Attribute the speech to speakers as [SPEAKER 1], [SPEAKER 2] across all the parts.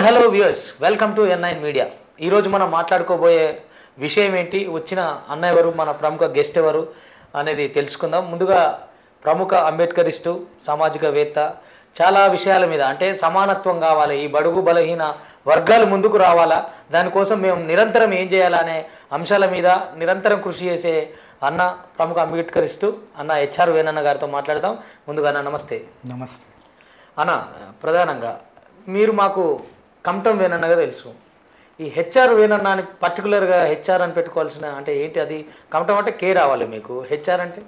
[SPEAKER 1] Hello viewers welcome to N nine media ఈరోజు మనం మాట్లాడుకోబోయే విషయం ఏంటి వచ్చిన అన్న ఎవరు మన ప్రముఖ గెస్ట్ ఎవరు అనేది తెలుసుకుందాం ముందుగా ప్రముఖ అంబేద్కరిస్టు సామాజికవేత్త చాలా విషయాల మీద అంటే సమానత్వం కావాలి ఈ బడుగు బలహీన వర్గాలు ముందుకు రావాలా దానికోసం మేము నిరంతరం ఏం చేయాలా అనే అంశాల మీద నిరంతరం కృషి చేసే అన్న ప్రముఖ అంబేద్కరిస్టు అన్న హెచ్ఆర్ వేణన్న గారితో మాట్లాడదాం ముందుగా అన్న నమస్తే
[SPEAKER 2] నమస్తే
[SPEAKER 1] అన్న ప్రధానంగా మీరు మాకు కమటం వేనన్నగా తెలుసు ఈ హెచ్ఆర్ వేనన్న అని పర్టికులర్గా హెచ్ఆర్ అని పెట్టుకోవాల్సిన అంటే ఏంటి అది కమటం అంటే కే రావాలి మీకు హెచ్ఆర్ అంటే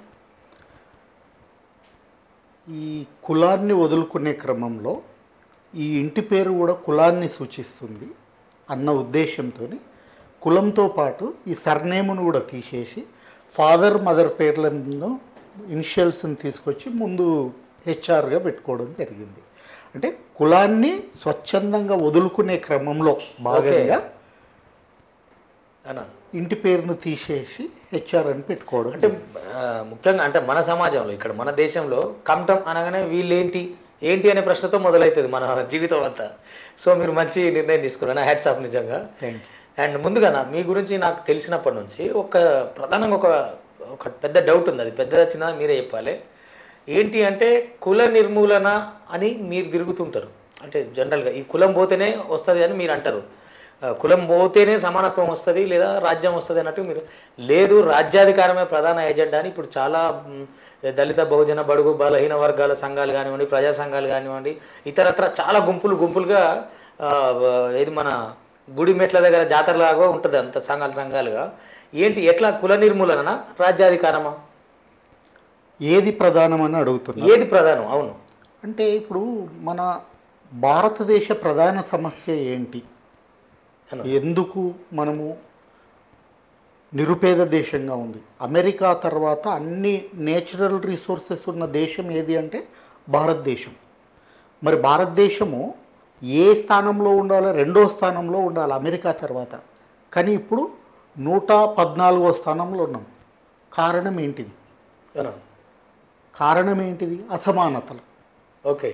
[SPEAKER 2] ఈ కులాన్ని వదులుకునే క్రమంలో ఈ ఇంటి పేరు కూడా కులాన్ని సూచిస్తుంది అన్న ఉద్దేశంతో కులంతో పాటు ఈ సర్నేమును కూడా తీసేసి ఫాదర్ మదర్ పేర్లను ఇనిషియల్స్ని తీసుకొచ్చి ముందు హెచ్ఆర్గా పెట్టుకోవడం జరిగింది అంటే కులాన్ని స్వచ్ఛందంగా వదులుకునే క్రమంలో భాగంగా
[SPEAKER 1] అన్న
[SPEAKER 2] ఇంటి పేరును తీసేసి హెచ్ఆర్ అని పెట్టుకోవడం
[SPEAKER 1] అంటే ఆ, ముఖ్యంగా అంటే మన సమాజంలో ఇక్కడ మన దేశంలో కమటం అనగానే వీళ్ళేంటి ఏంటి అనే ప్రశ్నతో మొదలవుతుంది మన జీవితం అంతా సో మీరు మంచి నిర్ణయం తీసుకున్నారు హ్యాట్స్ ఆఫ్ నిజంగా
[SPEAKER 2] థ్యాంక్ యూ
[SPEAKER 1] అండ్ ముందుగా నా మీ గురించి నాకు తెలిసినప్పటి నుంచి ఒక ప్రధానంగా ఒక ఒక పెద్ద డౌట్ ఉంది అది పెద్ద చిన్న మీరే చెప్పాలి ఏంటి అంటే కుల నిర్మూలన అని మీరు తిరుగుతుంటారు అంటే జనరల్గా ఈ కులం పోతేనే వస్తుంది అని మీరు అంటారు ఆ, కులం పోతేనే సమానత్వం వస్తుంది లేదా రాజ్యం వస్తుంది అన్నట్టు మీరు లేదు రాజ్యాధికారమే ప్రధాన ఎజెండా అని ఇప్పుడు చాలా మ్, దళిత బహుజన బడుగు బలహీన వర్గాల సంఘాలు కానివ్వండి ప్రజా సంఘాలు కానివ్వండి ఇతరత్ర చాలా గుంపులు గుంపులుగా ఆ, ఇది మన గుడి మెట్ల దగ్గర జాతరలాగా ఉంటుంది అంత సంఘాలు సంఘాలుగా ఏంటి ఎట్లా కుల నిర్మూలన రాజ్యాధికారమా
[SPEAKER 2] ఏది ప్రధానమని అడుగుతున్నా
[SPEAKER 1] ఏది ప్రధానం అవును
[SPEAKER 2] అంటే ఇప్పుడు మన భారతదేశ ప్రధాన సమస్య ఏంటి
[SPEAKER 1] అన్న.
[SPEAKER 2] ఎందుకు మనము నిరుపేద దేశంగా ఉంది అమెరికా తర్వాత అన్ని నేచురల్ రిసోర్సెస్ ఉన్న దేశం ఏది అంటే భారతదేశం మరి భారతదేశము ఏ స్థానంలో ఉండాలో రెండో స్థానంలో ఉండాలి అమెరికా తర్వాత కానీ ఇప్పుడు నూట పద్నాలుగో స్థానంలో ఉన్నాం కారణం ఏంటిది
[SPEAKER 1] అవునా
[SPEAKER 2] కారణం ఏంటిది అసమానతలు
[SPEAKER 1] ఓకే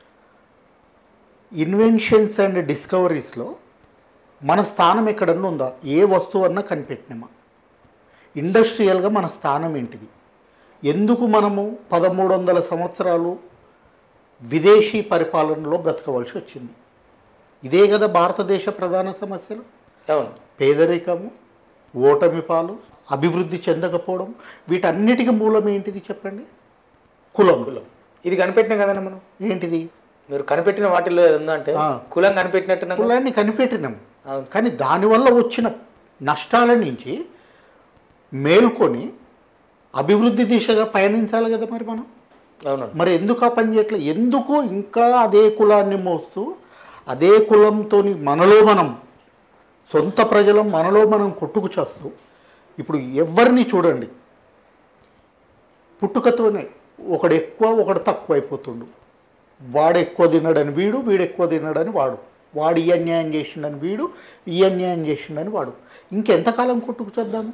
[SPEAKER 2] ఇన్వెన్షన్స్ అండ్ డిస్కవరీస్లో మన స్థానం ఎక్కడన్నా ఉందా ఏ వస్తువు అన్నా కనిపెట్టినామా ఇండస్ట్రియల్గా మన స్థానం ఏంటిది ఎందుకు మనము పదమూడు వందల సంవత్సరాలు విదేశీ పరిపాలనలో బ్రతకవలసి వచ్చింది ఇదే కదా భారతదేశ ప్రధాన సమస్యలు
[SPEAKER 1] అవును
[SPEAKER 2] పేదరికము ఓటమి పాలు అభివృద్ధి చెందకపోవడం వీటన్నిటికీ మూలం ఏంటిది చెప్పండి కులం
[SPEAKER 1] కులం ఇది కనిపెట్టినాం కదన్నా మనం
[SPEAKER 2] ఏంటిది
[SPEAKER 1] మీరు కనిపెట్టిన వాటిల్లో ఏది ఉందంటే
[SPEAKER 2] ఆ.
[SPEAKER 1] కులం కనిపెట్టినట్టు
[SPEAKER 2] కులాన్ని కనిపెట్టినాం
[SPEAKER 1] అవును
[SPEAKER 2] కానీ దానివల్ల వచ్చిన నష్టాల నుంచి మేల్కొని అభివృద్ధి దిశగా పయనించాలి కదా మరి మనం
[SPEAKER 1] అవును
[SPEAKER 2] మరి ఎందుకు ఆ పని చేయట్లేదు ఎందుకు ఇంకా అదే కులాన్ని మోస్తూ అదే కులంతో మనలో మనం సొంత ప్రజలం మనలో మనం కొట్టుకు చేస్తూ ఇప్పుడు ఎవరిని చూడండి పుట్టుకతోనే ఒకడు ఎక్కువ ఒకడు తక్కువ అయిపోతుండు వాడు ఎక్కువ తినడని వీడు వీడు ఎక్కువ తినడని వాడు వాడు ఈ అన్యాయం చేసిండని వీడు ఈ అన్యాయం చేసిండని వాడు ఇంకెంతకాలం కొట్టుకు చేద్దాము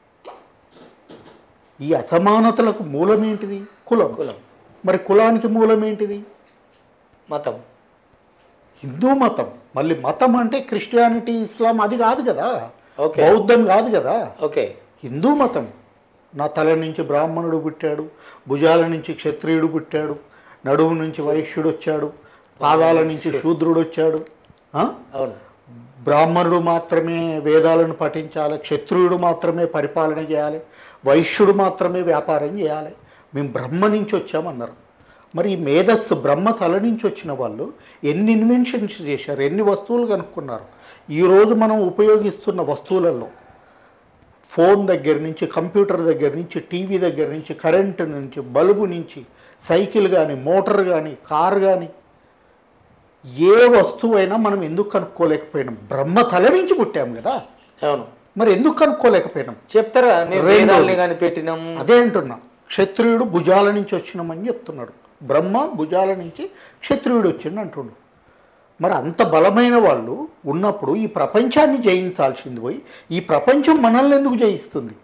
[SPEAKER 2] ఈ అసమానతలకు మూలం ఏంటిది కులం
[SPEAKER 1] కులం
[SPEAKER 2] మరి కులానికి మూలం ఏంటిది
[SPEAKER 1] మతం
[SPEAKER 2] హిందూ మతం మళ్ళీ మతం అంటే క్రిస్టియానిటీ ఇస్లాం అది కాదు కదా
[SPEAKER 1] ఓకే
[SPEAKER 2] బౌద్ధం కాదు కదా
[SPEAKER 1] ఓకే
[SPEAKER 2] హిందూ మతం నా తల నుంచి బ్రాహ్మణుడు పుట్టాడు భుజాల నుంచి క్షత్రియుడు పుట్టాడు నడుము నుంచి వైశ్యుడు వచ్చాడు పాదాల నుంచి శూద్రుడు వచ్చాడు ఆ?
[SPEAKER 1] అవును
[SPEAKER 2] బ్రాహ్మణుడు మాత్రమే వేదాలను పఠించాలి క్షత్రియుడు మాత్రమే పరిపాలన చేయాలి వైశ్యుడు మాత్రమే వ్యాపారం చేయాలి మేము బ్రహ్మ నుంచి వచ్చామన్నారు మరి ఈ మేధస్సు బ్రహ్మ తల నుంచి వచ్చిన వాళ్ళు ఎన్ని ఇన్వెన్షన్స్ చేశారు ఎన్ని వస్తువులు కనుక్కున్నారు ఈరోజు మనం ఉపయోగిస్తున్న వస్తువులలో ఫోన్ దగ్గర నుంచి కంప్యూటర్ దగ్గర నుంచి టీవీ దగ్గర నుంచి కరెంటు నుంచి బల్బు నుంచి సైకిల్ కానీ మోటార్ కానీ కార్ కానీ ఏ వస్తువైనా మనం ఎందుకు కనుక్కోలేకపోయినాం బ్రహ్మ తల నుంచి పుట్టాం కదా
[SPEAKER 1] అవును
[SPEAKER 2] మరి ఎందుకు కనుక్కోలేకపోయినాం
[SPEAKER 1] చెప్తారా మేము
[SPEAKER 2] రెండోది.
[SPEAKER 1] వేదాల్ని కనిపెట్టినాం
[SPEAKER 2] అదే అంటున్నా క్షత్రియుడు భుజాల నుంచి వచ్చినామని చెప్తున్నాడు బ్రహ్మ భుజాల నుంచి క్షత్రియుడు వచ్చిండు అంటుండు మరి అంత బలమైన వాళ్ళు ఉన్నప్పుడు ఈ ప్రపంచాన్ని జయించాల్సింది పోయి ఈ ప్రపంచం మనల్ని ఎందుకు జయిస్తుంది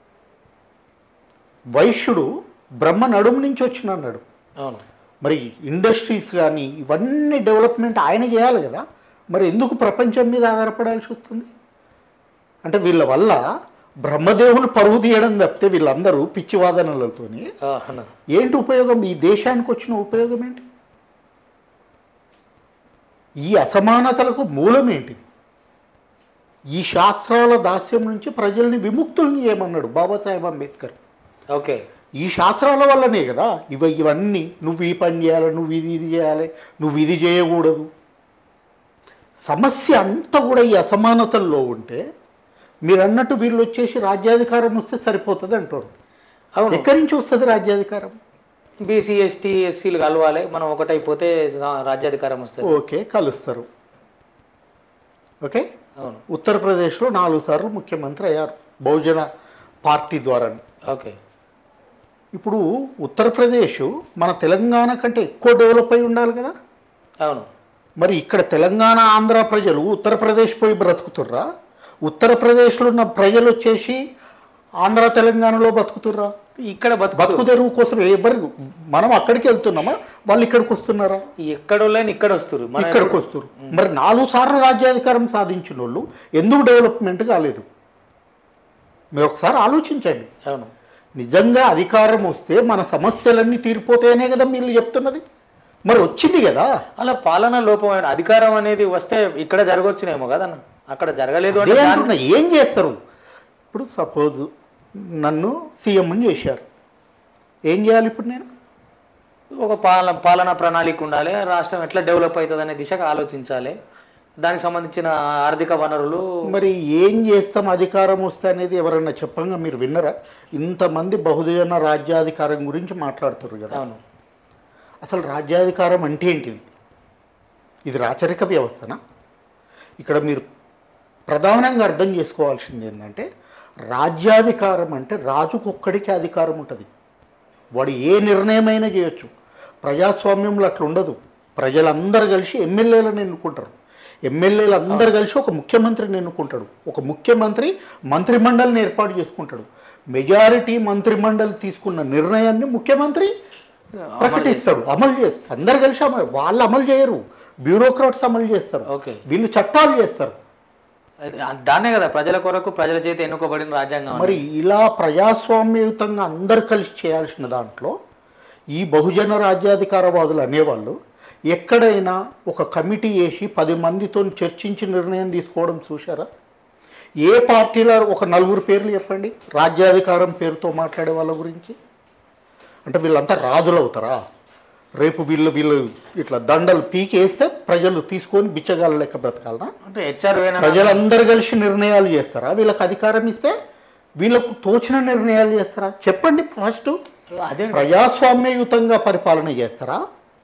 [SPEAKER 2] వైశ్యుడు బ్రహ్మ నడుము నుంచి వచ్చిన అన్నాడు
[SPEAKER 1] అవును
[SPEAKER 2] మరి ఇండస్ట్రీస్ కానీ ఇవన్నీ డెవలప్మెంట్ ఆయన చేయాలి కదా మరి ఎందుకు ప్రపంచం మీద ఆధారపడాల్సి వస్తుంది అంటే వీళ్ళ వల్ల బ్రహ్మదేవుని పరువు తీయడం తప్పితే వీళ్ళందరూ పిచ్చివాదనలతోని
[SPEAKER 1] ఆ, అన్న
[SPEAKER 2] ఏంటి ఉపయోగం ఈ దేశానికి వచ్చిన ఉపయోగం ఏంటి ఈ అసమానతలకు మూలం ఏంటి ఈ శాస్త్రాల దాస్యం నుంచి ప్రజల్ని విముక్తుల్ని చేయమన్నాడు బాబాసాహెబ్ అంబేద్కర్
[SPEAKER 1] ఓకే
[SPEAKER 2] ఈ శాస్త్రాల వల్లనే కదా ఇవ ఇవన్నీ నువ్వు ఈ పని చేయాలి నువ్వు ఇది ఇది చేయాలి నువ్వు ఇది చేయకూడదు సమస్య అంతా కూడా ఈ అసమానతల్లో ఉంటే మీరు అన్నట్టు వీళ్ళు వచ్చేసి రాజ్యాధికారం వస్తే సరిపోతుంది అంటారు
[SPEAKER 1] అవును
[SPEAKER 2] ఎక్కడి నుంచి వస్తుంది రాజ్యాధికారం
[SPEAKER 1] బీసీ ఎస్టీ ఎస్సీలు కలవాలి మనం ఒకటైపోతే సా- రాజ్యాధికారం వస్తుంది
[SPEAKER 2] ఓకే కలుస్తారు ఓకే
[SPEAKER 1] అవును
[SPEAKER 2] ఉత్తరప్రదేశ్లో నాలుగు సార్లు ముఖ్యమంత్రి అయ్యారు బహుజన పార్టీ ద్వారా
[SPEAKER 1] ఓకే
[SPEAKER 2] ఇప్పుడు ఉత్తరప్రదేశ్ మన తెలంగాణ కంటే ఎక్కువ డెవలప్ అయి ఉండాలి కదా
[SPEAKER 1] అవును
[SPEAKER 2] మరి ఇక్కడ తెలంగాణ ఆంధ్ర ప్రజలు ఉత్తరప్రదేశ్ పోయి బ్రతుకుతుర్రా ఉత్తరప్రదేశ్లో ఉన్న ప్రజలు వచ్చేసి ఆంధ్ర తెలంగాణలో బతుకుతుర్రా
[SPEAKER 1] ఇక్కడ బతుకు
[SPEAKER 2] బతుకు తెరువు కోసం ఎవరు మనం అక్కడికి వెళ్తున్నామా వాళ్ళు ఇక్కడికి వస్తున్నారా
[SPEAKER 1] ఎక్కడోళ్ళని ఇక్కడ వస్తారు మన
[SPEAKER 2] ఇక్కడికి వస్తారు మరి నాలుగు సార్లు రాజ్యాధికారం సాధించిన వాళ్ళు ఎందుకు డెవలప్మెంట్ కాలేదు మీరు ఒకసారి ఆలోచించండి
[SPEAKER 1] అవును
[SPEAKER 2] నిజంగా అధికారం వస్తే మన సమస్యలన్నీ తీరిపోతాయనే కదా మీరు చెప్తున్నది మరి వచ్చింది కదా
[SPEAKER 1] అలా పాలన లోపమైన అధికారం అనేది వస్తే ఇక్కడ జరగవచ్చునేమో కదన్న అక్కడ జరగలేదు అంటే
[SPEAKER 2] అదే
[SPEAKER 1] దాన్ని-
[SPEAKER 2] అంటున్నా ఏం చేస్తారు ఇప్పుడు సపోజ్ నన్ను సీఎంని చేశారు ఏం చేయాలి ఇప్పుడు నేను
[SPEAKER 1] ఒక పాలన పాలనా ప్రణాళిక ఉండాలి రాష్ట్రం ఎట్లా డెవలప్ అవుతుంది అనే దిశగా ఆలోచించాలి దానికి సంబంధించిన ఆర్థిక వనరులు
[SPEAKER 2] మరి ఏం చేస్తాం అధికారం వస్తే అనేది ఎవరన్నా చెప్పంగా మీరు విన్నరా ఇంతమంది బహుజన రాజ్యాధికారం గురించి మాట్లాడుతారు కదా
[SPEAKER 1] అవును
[SPEAKER 2] అసలు రాజ్యాధికారం అంటే ఏంటిది ఇది రాచరిక వ్యవస్థనా ఇక్కడ మీరు ప్రధానంగా అర్థం చేసుకోవాల్సింది ఏంటంటే రాజ్యాధికారం అంటే రాజుకు ఒక్కడికే అధికారం ఉంటుంది వాడు ఏ నిర్ణయమైనా చేయొచ్చు ప్రజాస్వామ్యంలో అట్లా ఉండదు ప్రజలందరూ కలిసి ఎమ్మెల్యేలను ఎన్నుకుంటారు ఎమ్మెల్యేలు అందరు కలిసి ఒక ముఖ్యమంత్రిని ఎన్నుకుంటాడు ఒక ముఖ్యమంత్రి మంత్రిమండలిని ఏర్పాటు చేసుకుంటాడు మెజారిటీ మంత్రిమండలి తీసుకున్న నిర్ణయాన్ని ముఖ్యమంత్రి ప్రకటిస్తాడు అమలు చేస్తారు అందరు కలిసి అమలు వాళ్ళు అమలు చేయరు బ్యూరోక్రాట్స్ అమలు చేస్తారు
[SPEAKER 1] ఓకే
[SPEAKER 2] వీళ్ళు చట్టాలు చేస్తారు
[SPEAKER 1] అది- దాన్నే కదా ప్రజల కొరకు ప్రజల చేత ఎన్నుకోబడిన రాజ్యాంగం
[SPEAKER 2] మరి ఇలా ప్రజాస్వామ్యయుతంగా అందరు కలిసి చేయాల్సిన దాంట్లో ఈ బహుజన రాజ్యాధికారవాదులు అనేవాళ్ళు ఎక్కడైనా ఒక కమిటీ వేసి పది మందితో చర్చించి నిర్ణయం తీసుకోవడం చూశారా ఏ పార్టీలో ఒక నలుగురు పేర్లు చెప్పండి రాజ్యాధికారం పేరుతో మాట్లాడే వాళ్ళ గురించి అంటే వీళ్ళంతా రాజులు అవుతారా రేపు వీళ్ళు వీళ్ళు ఇట్లా దండలు పీకేస్తే ప్రజలు తీసుకొని బిచ్చగాళ్ళ లెక్క బ్రతకాలనా
[SPEAKER 1] అంటే హెచ్ఆర్
[SPEAKER 2] ప్రజలందరూ కలిసి నిర్ణయాలు చేస్తారా వీళ్ళకి అధికారం ఇస్తే వీళ్ళకు తోచిన నిర్ణయాలు చేస్తారా చెప్పండి ఫస్ట్
[SPEAKER 1] అదే
[SPEAKER 2] ప్రజాస్వామ్యయుతంగా పరిపాలన చేస్తారా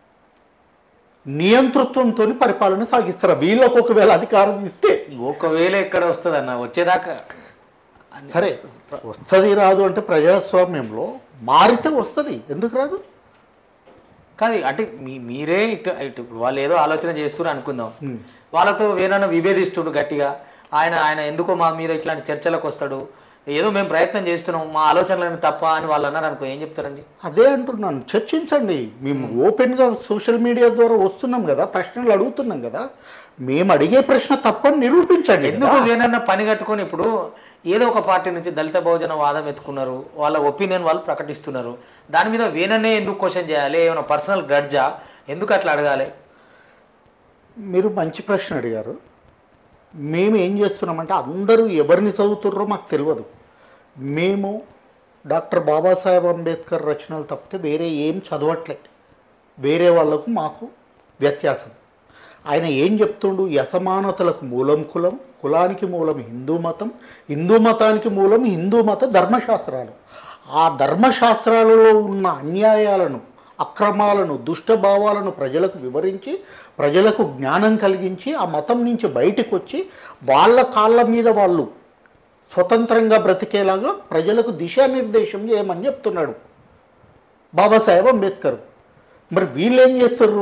[SPEAKER 2] నియంతృత్వంతో పరిపాలన సాగిస్తారా వీళ్ళకు ఒకవేళ అధికారం ఇస్తే
[SPEAKER 1] ఒకవేళ ఎక్కడ వస్తుంది అన్న వచ్చేదాకా
[SPEAKER 2] సరే వస్తుంది రాదు అంటే ప్రజాస్వామ్యంలో మారితే వస్తుంది ఎందుకు రాదు
[SPEAKER 1] కాదు అంటే మీ మీరే ఇటు ఇటు వాళ్ళు ఏదో ఆలోచన చేస్తున్నారు అనుకుందాం వాళ్ళతో వేనన్నా విభేదిస్తుడు గట్టిగా ఆయన ఆయన ఎందుకో మా మీద ఇట్లాంటి చర్చలకు వస్తాడు ఏదో మేము ప్రయత్నం చేస్తున్నాం మా ఆలోచనలను తప్ప అని వాళ్ళు అన్నారు అనుకో ఏం చెప్తారండి
[SPEAKER 2] అదే అంటున్నాను చర్చించండి మేము ఓపెన్గా సోషల్ మీడియా ద్వారా వస్తున్నాం కదా ప్రశ్నలు అడుగుతున్నాం కదా మేము అడిగే ప్రశ్న తప్పని నిరూపించండి
[SPEAKER 1] ఎందుకు వేనన్న పని కట్టుకొని ఇప్పుడు ఏదో ఒక పార్టీ నుంచి దళిత బహుజన వాదం ఎత్తుకున్నారు వాళ్ళ ఒపీనియన్ వాళ్ళు ప్రకటిస్తున్నారు దాని మీద వేనన్నే ఎందుకు క్వశ్చన్ చేయాలి ఏమైనా పర్సనల్ గ్రడ్జా ఎందుకు అట్లా అడగాలి
[SPEAKER 2] మీరు మంచి ప్రశ్న అడిగారు మేము ఏం చేస్తున్నామంటే అందరూ ఎవరిని చదువుతున్నారో మాకు తెలియదు మేము డాక్టర్ బాబాసాహెబ్ అంబేద్కర్ రచనలు తప్పితే వేరే ఏం చదవట్లే వేరే వాళ్ళకు మాకు వ్యత్యాసం ఆయన ఏం చెప్తుండు ఈ అసమానతలకు మూలం కులం కులానికి మూలం హిందూ మతం హిందూ మతానికి మూలం హిందూ మత ధర్మశాస్త్రాలు ఆ ధర్మశాస్త్రాలలో ఉన్న అన్యాయాలను అక్రమాలను దుష్టభావాలను ప్రజలకు వివరించి ప్రజలకు జ్ఞానం కలిగించి ఆ మతం నుంచి బయటకు వచ్చి వాళ్ళ కాళ్ళ మీద వాళ్ళు స్వతంత్రంగా బ్రతికేలాగా ప్రజలకు దిశానిర్దేశం చేయమని చెప్తున్నాడు బాబాసాహెబ్ అంబేద్కర్ మరి వీళ్ళు ఏం చేస్తారు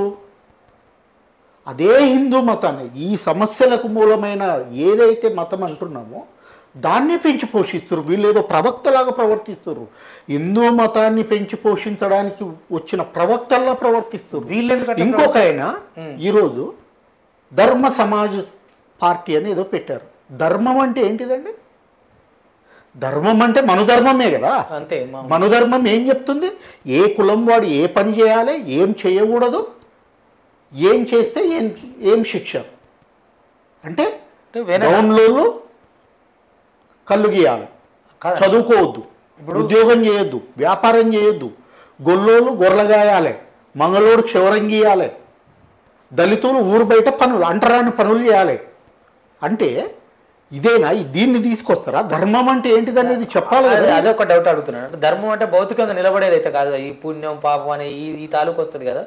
[SPEAKER 2] అదే హిందూ మతాన్ని ఈ సమస్యలకు మూలమైన ఏదైతే మతం అంటున్నామో దాన్నే పెంచి పోషిస్తారు వీళ్ళు ఏదో ప్రవక్తలాగా ప్రవర్తిస్తారు హిందూ మతాన్ని పెంచి పోషించడానికి వచ్చిన ప్రవక్తల్లా ప్రవర్తిస్తారు
[SPEAKER 1] వీళ్ళెందుకు అట్లా
[SPEAKER 2] ఇంకొక ఆయన ఈరోజు ధర్మ సమాజ్ పార్టీ అని ఏదో పెట్టారు ధర్మం అంటే ఏంటిదండి ధర్మం అంటే మనుధర్మమే కదా
[SPEAKER 1] అంతే మా
[SPEAKER 2] మనుధర్మం ఏం చెప్తుంది ఏ కులం వాడు ఏ పని చేయాలి ఏం చేయకూడదు ఏం చేస్తే ఏం ఏం శిక్ష అంటే
[SPEAKER 1] అంటే వెనక
[SPEAKER 2] డౌన్లోలు కళ్ళు గీయాలి
[SPEAKER 1] కాదు.
[SPEAKER 2] చదువుకోవద్దు ఉద్యోగం చేయొద్దు వ్యాపారం చేయొద్దు గొల్లోలు గొర్రెగాయాలి మంగళోడు క్షవరం గీయాలి దళితులు ఊరు బయట పనులు అంటరాని పనులు చేయాలి అంటే ఇదేనా ఈ- దీన్ని తీసుకొస్తారా ధర్మం అంటే ఏంటిది అనేది చెప్పాలి
[SPEAKER 1] అదే
[SPEAKER 2] కదా
[SPEAKER 1] అదే ఒక డౌట్ అడుగుతున్నాను అంటే ధర్మం అంటే భౌతికంగా నిలబడేది అయితే కాదు ఈ పుణ్యం పాపం అనే ఈ ఈ తాలూకు వస్తుంది కదా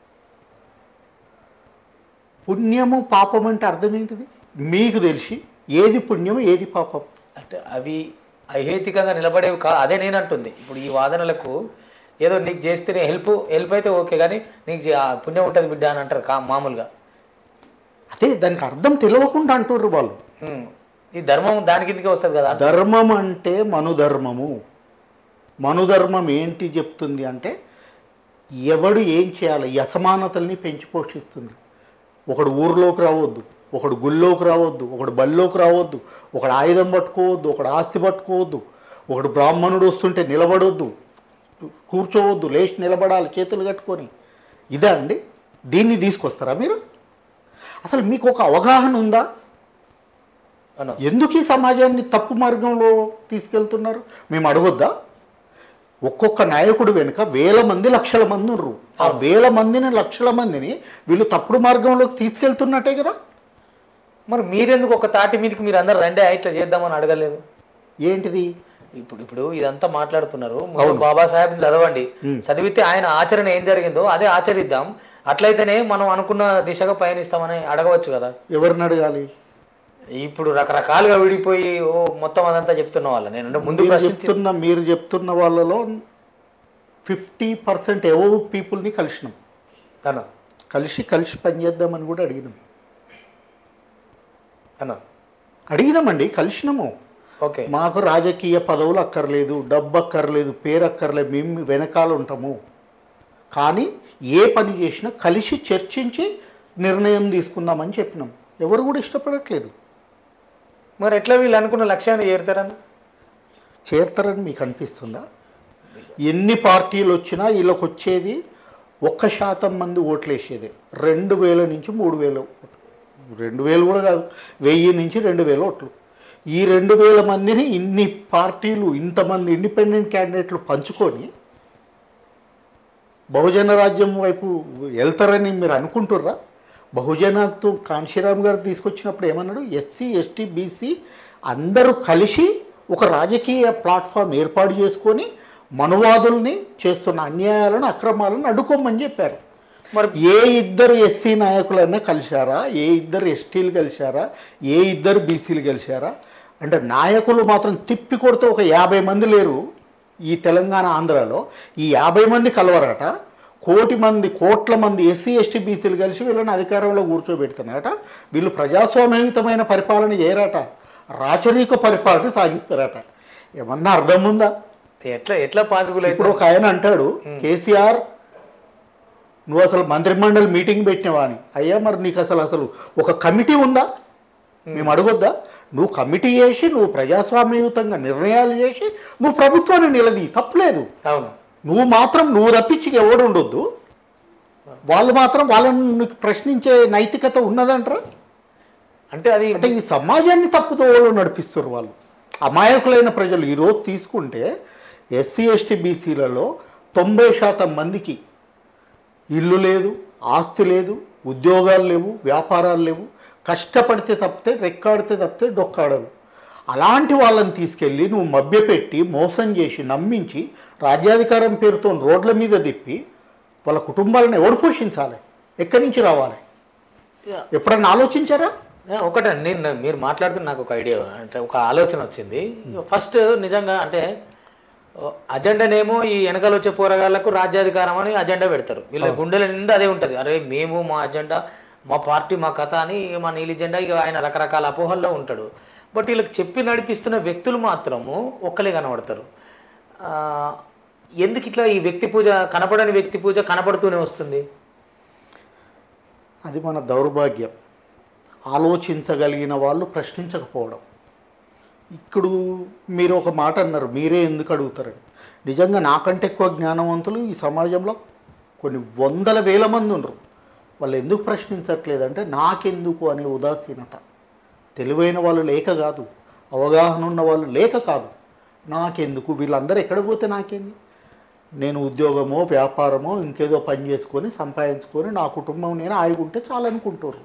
[SPEAKER 2] పుణ్యము పాపం అంటే అర్థం ఏంటిది మీకు తెలిసి ఏది పుణ్యం ఏది పాపం
[SPEAKER 1] అంటే అవి అహేతికంగా నిలబడేవి కా అదే నేను అంటుంది ఇప్పుడు ఈ వాదనలకు ఏదో నీకు చేస్తేనే హెల్ప్ హెల్ప్ అయితే ఓకే కానీ నీకు చే- ఆ పుణ్యం ఉంటుంది బిడ్డ అని అంటారు కా మామూలుగా
[SPEAKER 2] అదే దానికి అర్థం తెలియకుండా అంటుర్రు వాళ్ళు
[SPEAKER 1] ఉమ్. ఈ ధర్మం దాని కిందకే వస్తుంది కదా
[SPEAKER 2] ధర్మం అంటే మనుధర్మము మనుధర్మం ఏంటి చెప్తుంది అంటే ఎవడు ఏం చేయాలి ఈ అసమానతల్ని పెంచి పోషిస్తుంది ఒకడు ఊర్లోకి రావద్దు ఒకడు గుళ్ళోకి రావద్దు ఒకడు బళ్ళోకి రావద్దు ఒకడు ఆయుధం పట్టుకోవద్దు ఒకడు ఆస్తి పట్టుకోవద్దు ఒకడు బ్రాహ్మణుడు వస్తుంటే నిలబడొద్దు కూర్చోవద్దు లేచి నిలబడాలి చేతులు కట్టుకొని ఇదా అండి దీన్ని తీసుకొస్తారా మీరు అసలు మీకు ఒక అవగాహన ఉందా
[SPEAKER 1] అను
[SPEAKER 2] ఎందుకు ఈ సమాజాన్ని తప్పు మార్గంలో తీసుకెళ్తున్నారు మేము అడగొద్దా ఒక్కొక్క నాయకుడు వెనుక వేల మంది లక్షల మంది ఉన్నారు ఆ వేల మందిని లక్షల మందిని వీళ్ళు తప్పుడు మార్గంలోకి తీసుకెళ్తున్నట్టే కదా
[SPEAKER 1] మరి మీరెందుకు ఒక తాటి మీదకి మీరు అందరు రండి ఇట్లా చేద్దామని అడగలేదు
[SPEAKER 2] ఏంటిది
[SPEAKER 1] ఇప్పుడు ఇప్పుడు ఇదంతా మాట్లాడుతున్నారు ముందు బాబాసాహెబ్ చదవండి చదివితే ఆయన ఆచరణ ఏం జరిగిందో అదే ఆచరిద్దాం అట్లయితేనే మనం అనుకున్న దిశగా పయనిస్తామని అడగవచ్చు కదా
[SPEAKER 2] ఎవరిని అడగాలి
[SPEAKER 1] ఇప్పుడు రకరకాలుగా విడిపోయి ఓ మొత్తం అదంతా చెప్తున్న వాళ్ళ నేను అంటే ముందు
[SPEAKER 2] మీరు
[SPEAKER 1] ప్రశ్నించి
[SPEAKER 2] చెప్తున్న మీరు చెప్తున్న వాళ్ళలో ఫిఫ్టీ పర్సెంట్ ఎవో పీపుల్ని కలిసినాం
[SPEAKER 1] అన్న
[SPEAKER 2] కలిసి కలిసి పనిచేద్దామని కూడా అడిగినాం
[SPEAKER 1] అన్న
[SPEAKER 2] అడిగినామండి కలిసినాము
[SPEAKER 1] ఓకే
[SPEAKER 2] మాకు రాజకీయ పదవులు అక్కర్లేదు డబ్బు అక్కర్లేదు పేరు అక్కర్లేదు మేము వెనకాల ఉంటాము కానీ ఏ పని చేసినా కలిసి చర్చించి నిర్ణయం తీసుకుందామని చెప్పినాం ఎవరు కూడా ఇష్టపడట్లేదు
[SPEAKER 1] మరి ఎట్లా వీళ్ళు అనుకున్న లక్ష్యాన్ని చేరుతారన్న
[SPEAKER 2] చేరతారని మీకు అనిపిస్తుందా ఎన్ని పార్టీలు వచ్చినా వీళ్ళకి వచ్చేది ఒక్క శాతం మంది ఓట్లు వేసేది రెండు వేల నుంచి మూడు వేల ఓట్లు. రెండు వేలు కూడా కాదు వెయ్యి నుంచి రెండు వేల ఓట్లు ఈ రెండు వేల మందిని ఇన్ని పార్టీలు ఇంతమంది ఇండిపెండెంట్ క్యాండిడేట్లు పంచుకొని బహుజన రాజ్యం వైపు వెళ్తారని మీరు అనుకుంటుర్రా బహుజనతో కాంశీరామ్ గారు తీసుకొచ్చినప్పుడు ఏమన్నాడు ఎస్సీ ఎస్టీ బీసీ అందరూ కలిసి ఒక రాజకీయ ప్లాట్ఫామ్ ఏర్పాటు చేసుకొని మనువాదుల్ని చేస్తున్న అన్యాయాలను అక్రమాలను అడ్డుకోమని చెప్పారు
[SPEAKER 1] మరి
[SPEAKER 2] ఏ ఇద్దరు ఎస్సీ నాయకులైనా కలిశారా ఏ ఇద్దరు ఎస్టీలు కలిశారా ఏ ఇద్దరు బీసీలు కలిశారా అంటే నాయకులు మాత్రం తిప్పి కొడితే ఒక యాభై మంది లేరు ఈ తెలంగాణ ఆంధ్రాలో ఈ యాభై మంది కలవరట కోటి మంది కోట్ల మంది ఎస్సీ ఎస్టీ బీసీలు కలిసి వీళ్ళని అధికారంలో కూర్చోబెడుతున్నారట వీళ్ళు ప్రజాస్వామ్యయుతమైన పరిపాలన చేయరట రాచరిక పరిపాలన సాగిస్తారట ఏమన్నా అర్థం ఉందా
[SPEAKER 1] ఎట్లా ఎట్లా పాసిబుల్ అయితే
[SPEAKER 2] ఇప్పుడు ఒక ఆయన అంటాడు కేసీఆర్ నువ్వు అసలు మంత్రిమండలి మీటింగ్ పెట్టినవా అని అయ్యా మరి నీకు అసలు అసలు ఒక కమిటీ ఉందా మేము అడగొద్దా నువ్వు కమిటీ చేసి నువ్వు ప్రజాస్వామ్యయుతంగా నిర్ణయాలు చేసి నువ్వు ప్రభుత్వాన్ని నిలది తప్పులేదు
[SPEAKER 1] అవును
[SPEAKER 2] నువ్వు మాత్రం నువ్వు తప్పించి ఎవడు ఉండొద్దు వాళ్ళు మాత్రం వాళ్ళని నీకు ప్రశ్నించే నైతికత ఉన్నదంటారా
[SPEAKER 1] అంటే అది
[SPEAKER 2] అంటే ఈ సమాజాన్ని తప్పుదోవలో నడిపిస్తారు వాళ్ళు అమాయకులైన ప్రజలు ఈరోజు తీసుకుంటే ఎస్సీ ఎస్టీ బీసీలలో తొంభై శాతం మందికి ఇల్లు లేదు ఆస్తి లేదు ఉద్యోగాలు లేవు వ్యాపారాలు లేవు కష్టపడితే తప్పితే రెక్కాడితే తప్పితే డొక్కాడదు అలాంటి వాళ్ళని తీసుకెళ్ళి నువ్వు మభ్యపెట్టి మోసం చేసి నమ్మించి రాజ్యాధికారం పేరుతో రోడ్ల మీద తిప్పి వాళ్ళ కుటుంబాలను ఎవడు పోషించాలి ఎక్కడి నుంచి రావాలి ఎప్పుడన్నా ఆలోచించారా
[SPEAKER 1] ఆ, ఒకటే నేను మీరు మాట్లాడుతున్న నాకు ఒక ఐడియా అంటే ఒక ఆలోచన వచ్చింది ఫస్ట్ నిజంగా అంటే అజెండానేమో ఈ వెనకాల వచ్చే పోరగాళ్ళకు రాజ్యాధికారం అని అజెండా పెడతారు వీళ్ళ గుండెల నిండా అదే ఉంటుంది అరే మేము మా అజెండా మా పార్టీ మా కథ అని మా నీలి జెండా ఇక ఆయన రకరకాల అపోహల్లో ఉంటాడు బట్ వీళ్ళకి చెప్పి నడిపిస్తున్న వ్యక్తులు మాత్రము ఒక్కలే కనబడతారు ఆ, ఎందుకు ఇట్లా ఈ వ్యక్తి పూజ కనపడని వ్యక్తి పూజ కనపడుతూనే వస్తుంది
[SPEAKER 2] అది మన దౌర్భాగ్యం ఆలోచించగలిగిన వాళ్ళు ప్రశ్నించకపోవడం ఇప్పుడు మీరు ఒక మాట అన్నారు మీరే ఎందుకు అడుగుతారని నిజంగా నాకంటే ఎక్కువ జ్ఞానవంతులు ఈ సమాజంలో కొన్ని వందల వేల మంది ఉన్నారు వాళ్ళు ఎందుకు ప్రశ్నించట్లేదంటే నాకెందుకు అనే ఉదాసీనత తెలివైన వాళ్ళు లేక కాదు అవగాహన ఉన్న వాళ్ళు లేక కాదు నాకెందుకు వీళ్ళందరూ ఎక్కడ పోతే నాకేంది నేను ఉద్యోగమో వ్యాపారమో ఇంకేదో పని చేసుకొని సంపాదించుకొని నా కుటుంబం నేను ఆయుకుంటే చాలనుకుంటారు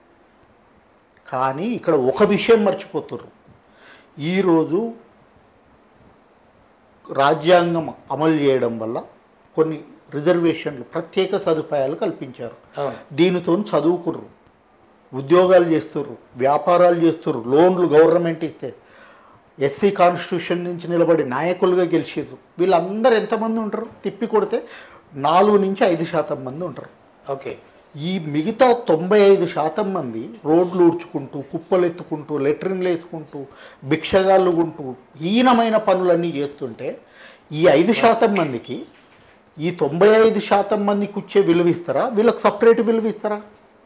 [SPEAKER 2] కానీ ఇక్కడ ఒక విషయం మర్చిపోతున్నారు ఈరోజు రాజ్యాంగం అమలు చేయడం వల్ల కొన్ని రిజర్వేషన్లు ప్రత్యేక సదుపాయాలు కల్పించారు
[SPEAKER 1] అవును
[SPEAKER 2] దీనితో చదువుకుర్రు ఉద్యోగాలు చేస్తుర్రు వ్యాపారాలు చేస్తుర్రు లోన్లు గవర్నమెంట్ ఇస్తే ఎస్సీ కాన్స్టిట్యూషన్ నుంచి నిలబడి నాయకులుగా గెలిచిర్రు వీళ్ళందరూ ఎంతమంది ఉంటారు తిప్పి కొడితే నాలుగు నుంచి ఐదు శాతం మంది ఉంటారు
[SPEAKER 1] ఓకే
[SPEAKER 2] ఈ మిగతా తొంభై ఐదు శాతం మంది రోడ్లు ఊడ్చుకుంటూ కుప్పలు ఎత్తుకుంటూ లెట్రిన్లు వేసుకుంటూ భిక్షగాళ్ళు ఉంటూ హీనమైన పనులన్నీ చేస్తుంటే ఈ ఐదు శాతం మందికి ఈ తొంభై ఐదు శాతం మందికి వచ్చే విలువ ఇస్తారా వీళ్ళకి సపరేట్ విలువ ఇస్తారా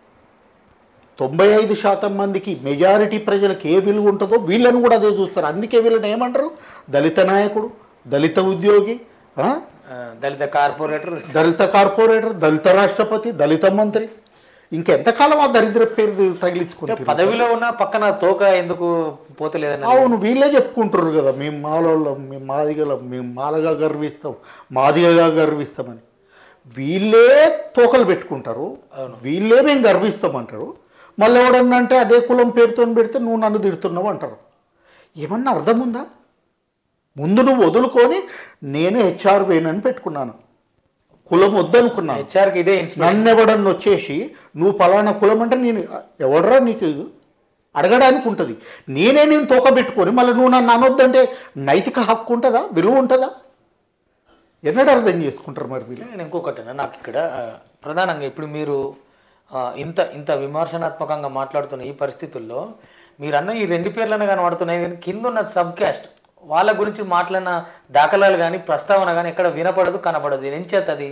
[SPEAKER 2] తొంభై ఐదు శాతం మందికి మెజారిటీ ప్రజలకు ఏ విలువ ఉంటుందో వీళ్ళని కూడా అదే చూస్తారు అందుకే వీళ్ళని ఏమంటారు దళిత నాయకుడు దళిత ఉద్యోగి ఆ?
[SPEAKER 1] ఆ, దళిత కార్పొరేటర్
[SPEAKER 2] దళిత కార్పొరేటర్ దళిత రాష్ట్రపతి దళిత మంత్రి ఇంకెంతకాలం ఆ దరిద్ర పేరు తగిలించుకుంటారు
[SPEAKER 1] పదవిలో ఉన్న పక్కన తోక ఎందుకు పోతలేదని
[SPEAKER 2] అవును వీళ్ళే చెప్పుకుంటారు కదా మేము మాలోళ్ళం మేము మాదిగలం మేము మాలగా గర్విస్తాం మాదిగగా గర్విస్తామని వీళ్ళే తోకలు పెట్టుకుంటారు వీళ్ళే మేము గర్విస్తామంటారు మళ్ళీ ఎవడన్నా అంటే అదే కులం పేరుతో పెడితే నువ్వు నన్ను తిడుతున్నావు అంటారు ఏమన్నా అర్థం ఉందా ముందు నువ్వు వదులుకొని నేను హెచ్ఆర్ వేనని పెట్టుకున్నాను కులం వద్దనుకున్నాను
[SPEAKER 1] హెచ్ఆర్కి ఇదే ఇన్స్పిరేషన్
[SPEAKER 2] నన్ను ఎవడన్నా వచ్చేసి నువ్వు పలానా కులం అంటే నేను ఎవడరా నీకు అడగడానికి ఉంటుంది నేనే నేను తోక పెట్టుకొని మళ్ళీ నువ్వు నన్ను అనొద్దంటే నైతిక హక్కు ఉంటుందా విలువ ఉంటుందా ఎన్నడూ అర్థం చేసుకుంటారు మరి వీళ్ళు
[SPEAKER 1] నేను ఇంకొకటి నాకు ఇక్కడ ఆ, ప్రధానంగా ఇప్పుడు మీరు ఆ, ఇంత ఇంత విమర్శనాత్మకంగా మాట్లాడుతున్న ఈ పరిస్థితుల్లో మీరు అన్న ఈ రెండు పేర్లను కనబడుతున్నాయి కానీ కింద ఉన్న సబ్ క్యాస్ట్ వాళ్ళ గురించి మాట్లాడిన దాఖలాలు కానీ ప్రస్తావన కానీ ఎక్కడ వినపడదు కనపడదు ఏం చేత అది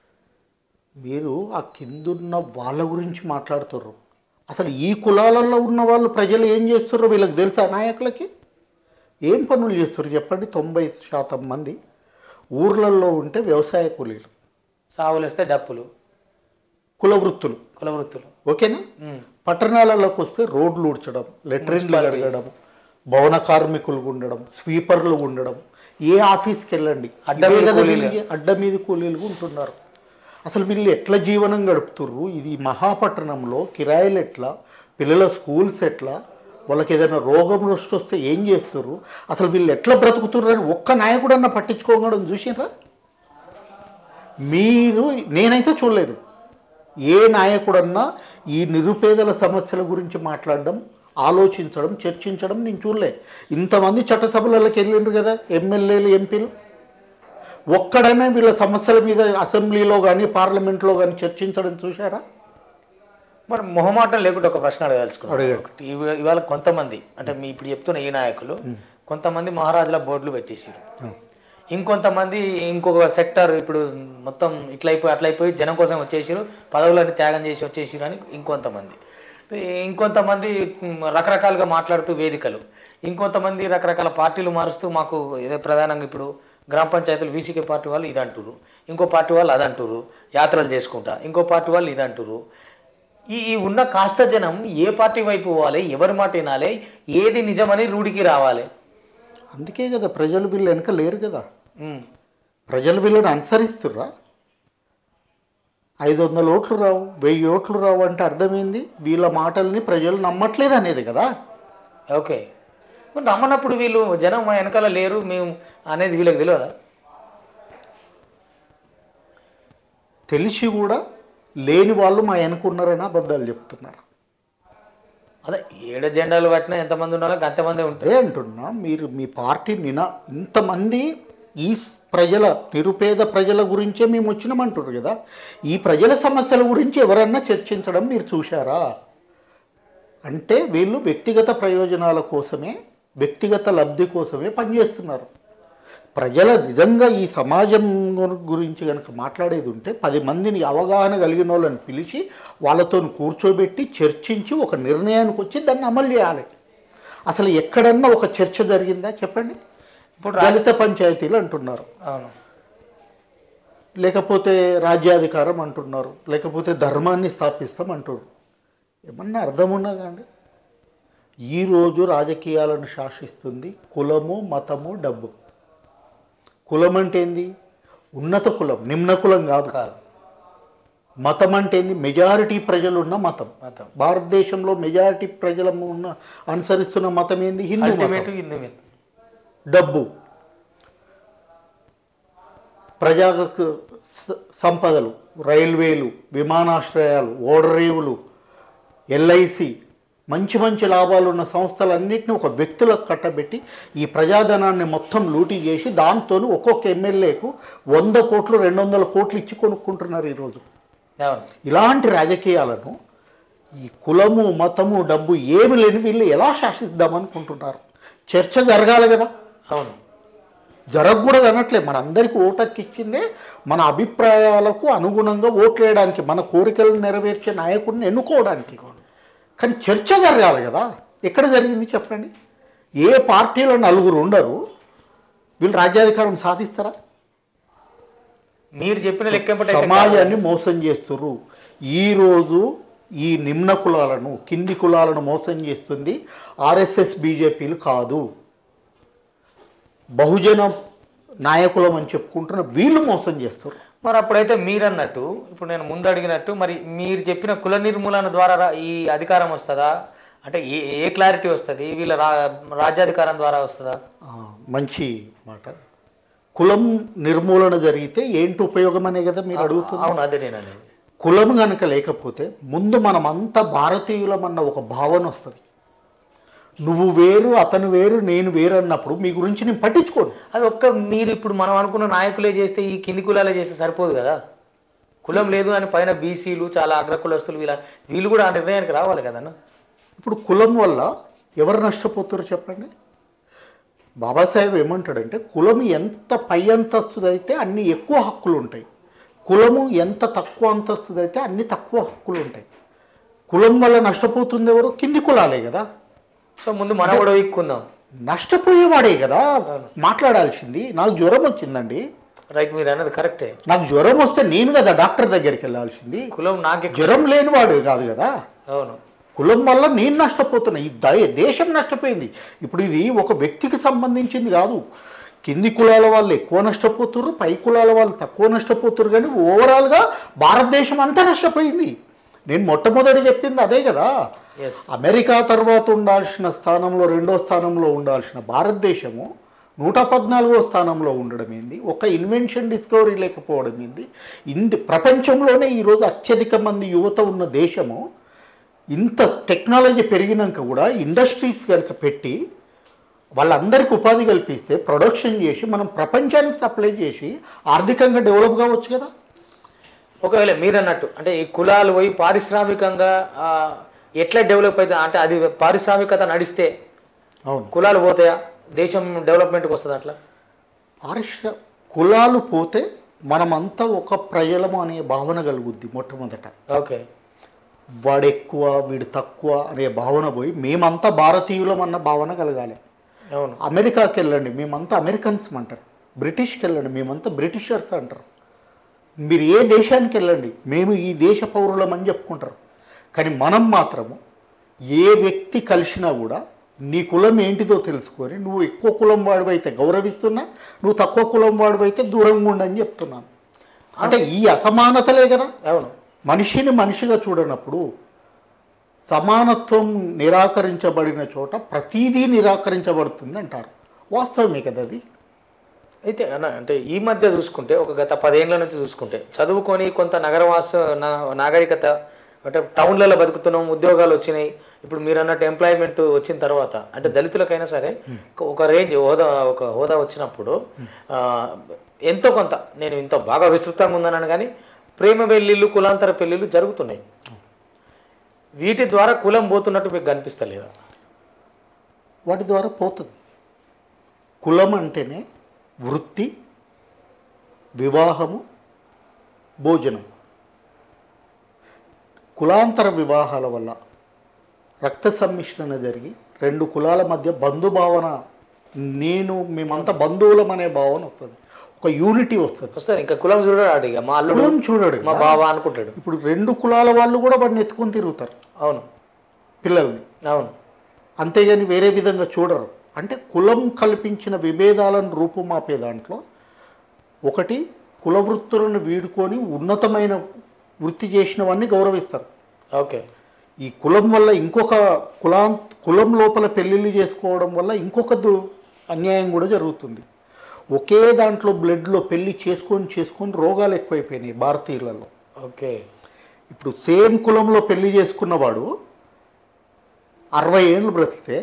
[SPEAKER 2] మీరు ఆ కిందున్న వాళ్ళ గురించి మాట్లాడుతుర్రు అసలు ఈ కులాలలో ఉన్న వాళ్ళు ప్రజలు ఏం చేస్తుర్రో వీళ్ళకి తెలుసా నాయకులకి ఏం పనులు చేస్తుర్రు చెప్పండి తొంభై శాతం మంది ఊర్లలో ఉంటే వ్యవసాయ కూలీలు
[SPEAKER 1] సావులేస్తే డప్పులు
[SPEAKER 2] కుల వృత్తులు
[SPEAKER 1] కుల వృత్తులు
[SPEAKER 2] ఓకేనా
[SPEAKER 1] ఉమ్.
[SPEAKER 2] పట్టణాలలోకి వస్తే రోడ్లు ఊడ్చడం లెట్రిన్లు కడగడం భవన కార్మికులు ఉండడం స్వీపర్లు ఉండడం ఏ ఆఫీస్కి వెళ్ళండి
[SPEAKER 1] అడ్డ
[SPEAKER 2] ఇదే
[SPEAKER 1] మీద
[SPEAKER 2] కదా
[SPEAKER 1] కూలీలు.
[SPEAKER 2] వీళ్ళకి అడ్డ మీద కూలీలు ఉంటున్నారు అసలు వీళ్ళు ఎట్లా జీవనం గడుపుతుర్రు ఇది మహాపట్టణంలో కిరాయిలు ఎట్లా పిల్లల స్కూల్స్ ఎట్లా వాళ్ళకి ఏదైనా రోగం వస్తు వస్తే ఏం చేస్తుర్రు అసలు వీళ్ళు ఎట్లా బ్రతుకుతుర్రు అని ఒక్క నాయకుడన్నా పట్టించుకోగడం చూసినరా మీరు నేనైతే చూడలేదు ఏ నాయకుడన్నా ఈ నిరుపేదల సమస్యల గురించి మాట్లాడడం ఆలోచించడం చర్చించడం నేను చూడలే ఇంతమంది చట్టసభలకి వెళ్ళిండ్రు కదా ఎమ్మెల్యేలు ఎంపీలు ఒక్కడైనా వీళ్ళ సమస్యల మీద అసెంబ్లీలో కానీ పార్లమెంట్లో కానీ చర్చించడం చూశారా
[SPEAKER 1] మరి మొహమాటం లేకుండా ఒక ప్రశ్న అడగదలుచుకున్నాను
[SPEAKER 2] అడగండి.
[SPEAKER 1] ఒకటి ఇవ- ఇవాళ కొంతమంది అంటే మీ ఇప్పుడు చెప్తున్న ఈ నాయకులు కొంతమంది మహారాజుల బోర్డులు పెట్టేసారు ఇంకొంతమంది ఇంకొక సెక్టర్ ఇప్పుడు మొత్తం ఇట్లా అయిపోయి అట్లా అయిపోయి జనం కోసం వచ్చేసారు పదవులన్నీ త్యాగం చేసి వచ్చేసారు అని ఇంకొంతమంది ఇంకొంతమంది మ్, రకరకాలుగా మాట్లాడుతూ వేదికలు ఇంకొంతమంది రకరకాల పార్టీలు మారుస్తూ మాకు ఏదో ప్రధానంగా ఇప్పుడు గ్రామ పంచాయతీలు వీసీకే పార్టీ వాళ్ళు ఇది అంటురు ఇంకో పార్టీ వాళ్ళు అది అంటురు యాత్రలు చేసుకుంటా ఇంకో పార్టీ వాళ్ళు ఇది అంటురు ఈ ఈ ఉన్న కాస్త జనం ఏ పార్టీ వైపు పోవాలి ఎవరి మాట వినాలి ఏది నిజమని రూఢికి రావాలి
[SPEAKER 2] అందుకే కదా ప్రజలు వీళ్ళు వెనక లేరు కదా
[SPEAKER 1] ఉమ్.
[SPEAKER 2] ప్రజలు వీళ్ళని అనుసరిస్తుర్రా ఐదు వందల ఓట్లు రావు వెయ్యి ఓట్లు రావు అంటే అర్థమైంది వీళ్ళ మాటల్ని ప్రజలు నమ్మట్లేదు అనేది కదా
[SPEAKER 1] ఓకే మరి నమ్మనప్పుడు వీళ్ళు జనం మా వెనకాల లేరు మేము అనేది వీళ్ళకి తెలియదా
[SPEAKER 2] తెలిసి కూడా లేని వాళ్ళు మా వెనుకున్నారని అబద్ధాలు చెప్తున్నారు
[SPEAKER 1] అదే ఏడు జెండాలు పట్టినా ఎంతమంది ఉన్నారో అంతమంది ఉంటారు
[SPEAKER 2] అదే అంటున్నా మీరు మీ పార్టీ నిన ఇంతమంది ఈ ప్రజల నిరుపేద ప్రజల గురించే మేము వచ్చినామంటారు కదా ఈ ప్రజల సమస్యల గురించి ఎవరన్నా చర్చించడం మీరు చూశారా అంటే వీళ్ళు వ్యక్తిగత ప్రయోజనాల కోసమే వ్యక్తిగత లబ్ధి కోసమే పనిచేస్తున్నారు ప్రజల నిజంగా ఈ సమాజం గురి- గురించి కనుక మాట్లాడేది ఉంటే పది మందిని అవగాహన కలిగిన వాళ్ళని పిలిచి వాళ్ళతో కూర్చోబెట్టి చర్చించి ఒక నిర్ణయానికి వచ్చి దాన్ని అమలు చేయాలి అసలు ఎక్కడన్నా ఒక చర్చ జరిగిందా చెప్పండి
[SPEAKER 1] ఇప్పుడు
[SPEAKER 2] దళిత పంచాయతీలు అంటున్నారు
[SPEAKER 1] అవును
[SPEAKER 2] లేకపోతే రాజ్యాధికారం అంటున్నారు లేకపోతే ధర్మాన్ని స్థాపిస్తాం అంటున్నారు ఏమన్నా అర్థం ఉన్నదా అండి ఈరోజు రాజకీయాలను శాసిస్తుంది కులము మతము డబ్బు కులం అంటే ఏంది ఉన్నత కులం నిమ్న కులం కాదు
[SPEAKER 1] కాదు
[SPEAKER 2] మతం అంటే ఏంది మెజారిటీ ప్రజలు ఉన్న మతం
[SPEAKER 1] మతం
[SPEAKER 2] భారతదేశంలో మెజారిటీ ప్రజలు ఉన్న అనుసరిస్తున్న మతం ఏంది హిందూ మతం
[SPEAKER 1] అల్టిమేట్ హిందూ మిత్
[SPEAKER 2] డబ్బు ప్రజా స- సంపదలు రైల్వేలు విమానాశ్రయాలు ఓడరేవులు ఎల్ఐసి మంచి మంచి లాభాలు ఉన్న సంస్థలన్నింటినీ ఒక వ్యక్తులకు కట్టబెట్టి ఈ ప్రజాధనాన్ని మొత్తం లూటీ చేసి దాంతో ఒక్కొక్క ఎమ్మెల్యేకు వంద కోట్లు రెండు వందల కోట్లు ఇచ్చి కొనుక్కుంటున్నారు ఈరోజు
[SPEAKER 1] అవును
[SPEAKER 2] ఇలాంటి రాజకీయాలను ఈ కులము మతము డబ్బు ఏమి లేని వీళ్ళు ఎలా శాసిద్దామనుకుంటున్నారు చర్చ జరగాలి కదా
[SPEAKER 1] అవును
[SPEAKER 2] జరగకూడదు అనట్లే మన అందరికీ ఓటక్కి ఇచ్చిందే మన అభిప్రాయాలకు అనుగుణంగా ఓట్లు వేయడానికి మన కోరికలను నెరవేర్చే నాయకుడిని ఎన్నుకోవడానికి కానీ చర్చ జరగాలి కదా ఎక్కడ జరిగింది చెప్పండి ఏ పార్టీలో నలుగురు ఉండరు వీళ్ళు రాజ్యాధికారం సాధిస్తారా
[SPEAKER 1] మీరు చెప్పిన లెక్కింపటి అయితే
[SPEAKER 2] సమాజాన్ని మోసం చేస్తుర్రు ఈరోజు ఈ నిమ్న కులాలను కింది కులాలను మోసం చేస్తుంది ఆర్ఎస్ఎస్ బీజేపీలు కాదు బహుజన నాయకులం అని చెప్పుకుంటున్న వీళ్ళు మోసం చేస్తారు
[SPEAKER 1] మరి అప్పుడైతే మీరు అన్నట్టు ఇప్పుడు నేను ముందు అడిగినట్టు మరి మీరు చెప్పిన కుల నిర్మూలన ద్వారా రా- ఈ అధికారం వస్తుందా అంటే ఏ ఏ క్లారిటీ వస్తుంది వీళ్ళ రా రాజ్యాధికారం ద్వారా వస్తుందా
[SPEAKER 2] ఆ, మంచి మాట కులం నిర్మూలన జరిగితే ఏంటి ఉపయోగం అనే కదా మీరు అడుగుతుంది
[SPEAKER 1] అవును అదే నేను అనేది
[SPEAKER 2] కులం కనుక లేకపోతే ముందు మనమంతా భారతీయులమన్న ఒక భావన వస్తుంది నువ్వు వేరు అతను వేరు నేను వేరు అన్నప్పుడు మీ గురించి నేను పట్టించుకోను
[SPEAKER 1] అది ఒక్క మీరు ఇప్పుడు మనం అనుకున్న నాయకులే చేస్తే ఈ కింది కులాలే చేస్తే సరిపోదు కదా కులం లేదు అని పైన బీసీలు చాలా అగ్రకులస్తులు వీళ్ళ వీళ్ళు కూడా ఆ నిర్ణయానికి రావాలి కదన్న
[SPEAKER 2] ఇప్పుడు కులం వల్ల ఎవరు నష్టపోతారో చెప్పండి బాబాసాహెబ్ ఏమంటాడంటే కులం ఎంత పై అంతస్తుదైతే అన్ని ఎక్కువ హక్కులు ఉంటాయి కులము ఎంత తక్కువ అంతస్తుదైతే అన్ని తక్కువ హక్కులు ఉంటాయి కులం వల్ల నష్టపోతుంది ఎవరు కింది కులాలే కదా
[SPEAKER 1] సో ముందు మన కూడా ఎక్కుందాం
[SPEAKER 2] నష్టపోయేవాడే కదా మాట్లాడాల్సింది నాకు జ్వరం వచ్చిందండి
[SPEAKER 1] రైట్ మీరు అన్నది కరెక్టే
[SPEAKER 2] నాకు జ్వరం వస్తే నేను కదా డాక్టర్ దగ్గరికి వెళ్ళాల్సింది
[SPEAKER 1] కులం నాకే
[SPEAKER 2] జ్వరం లేనివాడు కాదు కదా
[SPEAKER 1] అవును
[SPEAKER 2] కులం వల్ల నేను నష్టపోతున్నా ఈ ద- దేశం నష్టపోయింది ఇప్పుడు ఇది ఒక వ్యక్తికి సంబంధించింది కాదు కింది కులాల వాళ్ళు ఎక్కువ నష్టపోతున్నారు పై కులాల వాళ్ళు తక్కువ నష్టపోతున్నారు కానీ ఓవరాల్గా భారతదేశం అంతా నష్టపోయింది నేను మొట్టమొదటి చెప్పింది అదే కదా
[SPEAKER 1] ఎస్
[SPEAKER 2] అమెరికా తర్వాత ఉండాల్సిన స్థానంలో రెండో స్థానంలో ఉండాల్సిన భారతదేశము నూట పద్నాలుగో స్థానంలో ఉండడం ఏంది ఒక ఇన్వెన్షన్ డిస్కవరీ లేకపోవడం ఏంది ఇంటి ప్రపంచంలోనే ఈరోజు అత్యధిక మంది యువత ఉన్న దేశము ఇంత టెక్నాలజీ పెరిగినాక కూడా ఇండస్ట్రీస్ కనుక పెట్టి వాళ్ళందరికీ ఉపాధి కల్పిస్తే ప్రొడక్షన్ చేసి మనం ప్రపంచానికి సప్లై చేసి ఆర్థికంగా డెవలప్ కావచ్చు కదా
[SPEAKER 1] ఒకవేళ మీరు అన్నట్టు అంటే ఈ కులాలు పోయి పారిశ్రామికంగా ఆ, ఎట్లా డెవలప్ అవుతుంది అంటే అది పారిశ్రామికత నడిస్తే
[SPEAKER 2] అవును
[SPEAKER 1] కులాలు పోతాయా దేశం డెవలప్మెంట్కి వస్తుంది అట్లా
[SPEAKER 2] పారిశ్ర కులాలు పోతే మనమంతా ఒక ప్రజలము అనే భావన కలుగుద్ది మొట్టమొదట
[SPEAKER 1] ఓకే
[SPEAKER 2] వాడు ఎక్కువ వీడు తక్కువ అనే భావన పోయి మేమంతా భారతీయులం అన్న భావన కలగాలి
[SPEAKER 1] అవును
[SPEAKER 2] అమెరికాకి వెళ్ళండి మేమంతా అమెరికన్స్ అంటారు బ్రిటిష్కి వెళ్ళండి మేమంతా బ్రిటిషర్స్ అంటారు మీరు ఏ దేశానికి వెళ్ళండి మేము ఈ దేశ పౌరులం అని చెప్పుకుంటారు కానీ మనం మాత్రము ఏ వ్యక్తి కలిసినా కూడా నీ కులం ఏంటిదో తెలుసుకొని నువ్వు ఎక్కువ కులం వాడివైతే గౌరవిస్తున్నా నువ్వు తక్కువ కులం వాడివైతే దూరంగా ఉండని చెప్తున్నాను అంటే ఈ అసమానతలే కదా
[SPEAKER 1] అవును
[SPEAKER 2] మనిషిని మనిషిగా చూడనప్పుడు సమానత్వం నిరాకరించబడిన చోట ప్రతీదీ నిరాకరించబడుతుంది అంటారు వాస్తవమే కదా అది
[SPEAKER 1] అయితే అన్న అంటే ఈ మధ్య చూసుకుంటే ఒక గత పదేళ్ల నుంచి చూసుకుంటే చదువుకొని కొంత నగరవాస నా- నాగరికత అంటే టౌన్లలో బతుకుతున్నాం ఉద్యోగాలు వచ్చినాయి ఇప్పుడు మీరు అన్నట్టు ఎంప్లాయ్మెంట్ వచ్చిన తర్వాత అంటే దళితులకైనా సరే ఒక- ఒక రేంజ్ హోదా ఒక హోదా వచ్చినప్పుడు ఆ, ఎంతో కొంత నేను ఇంత బాగా విస్తృతంగా ఉందన్నాను కానీ ప్రేమ పెళ్ళిళ్ళు కులాంతర పెళ్ళిళ్ళు జరుగుతున్నాయి వీటి ద్వారా కులం పోతున్నట్టు మీకు కనిపిస్తలేదా
[SPEAKER 2] వాటి ద్వారా పోతుంది కులం అంటేనే వృత్తి వివాహము భోజనం కులాంతర వివాహాల వల్ల రక్త సమ్మిశ్రణ జరిగి రెండు కులాల మధ్య బంధుభావన నేను మేమంతా బంధువులం అనే భావన వస్తుంది ఒక యూనిటీ వస్తుంది
[SPEAKER 1] వస్తారు ఇంకా కులం చూడరాడు ఇక మా అల్లుడు
[SPEAKER 2] కులం చూడడు
[SPEAKER 1] మా బావ అనుకుంటాడు
[SPEAKER 2] ఇప్పుడు రెండు కులాల వాళ్ళు కూడా వాడిని ఎత్తుకొని తిరుగుతారు
[SPEAKER 1] అవును
[SPEAKER 2] పిల్లల్ని
[SPEAKER 1] అవును
[SPEAKER 2] అంతేగాని వేరే విధంగా చూడరు అంటే కులం కల్పించిన విభేదాలను రూపుమాపే దాంట్లో ఒకటి కుల వృత్తులను వీడుకొని ఉన్నతమైన వృత్తి చేసిన వాడిని గౌరవిస్తారు
[SPEAKER 1] ఓకే
[SPEAKER 2] ఈ కులం వల్ల ఇంకొక కులాం కులం లోపల పెళ్ళిళ్ళు చేసుకోవడం వల్ల ఇంకొక దు అన్యాయం కూడా జరుగుతుంది ఒకే దాంట్లో బ్లడ్లో పెళ్లి చేసుకొని చేసుకొని రోగాలు ఎక్కువైపోయినాయి భారతీయులలో
[SPEAKER 1] ఓకే
[SPEAKER 2] ఇప్పుడు సేమ్ కులంలో పెళ్లి చేసుకున్నవాడు అరవై ఏళ్ళు బ్రతికితే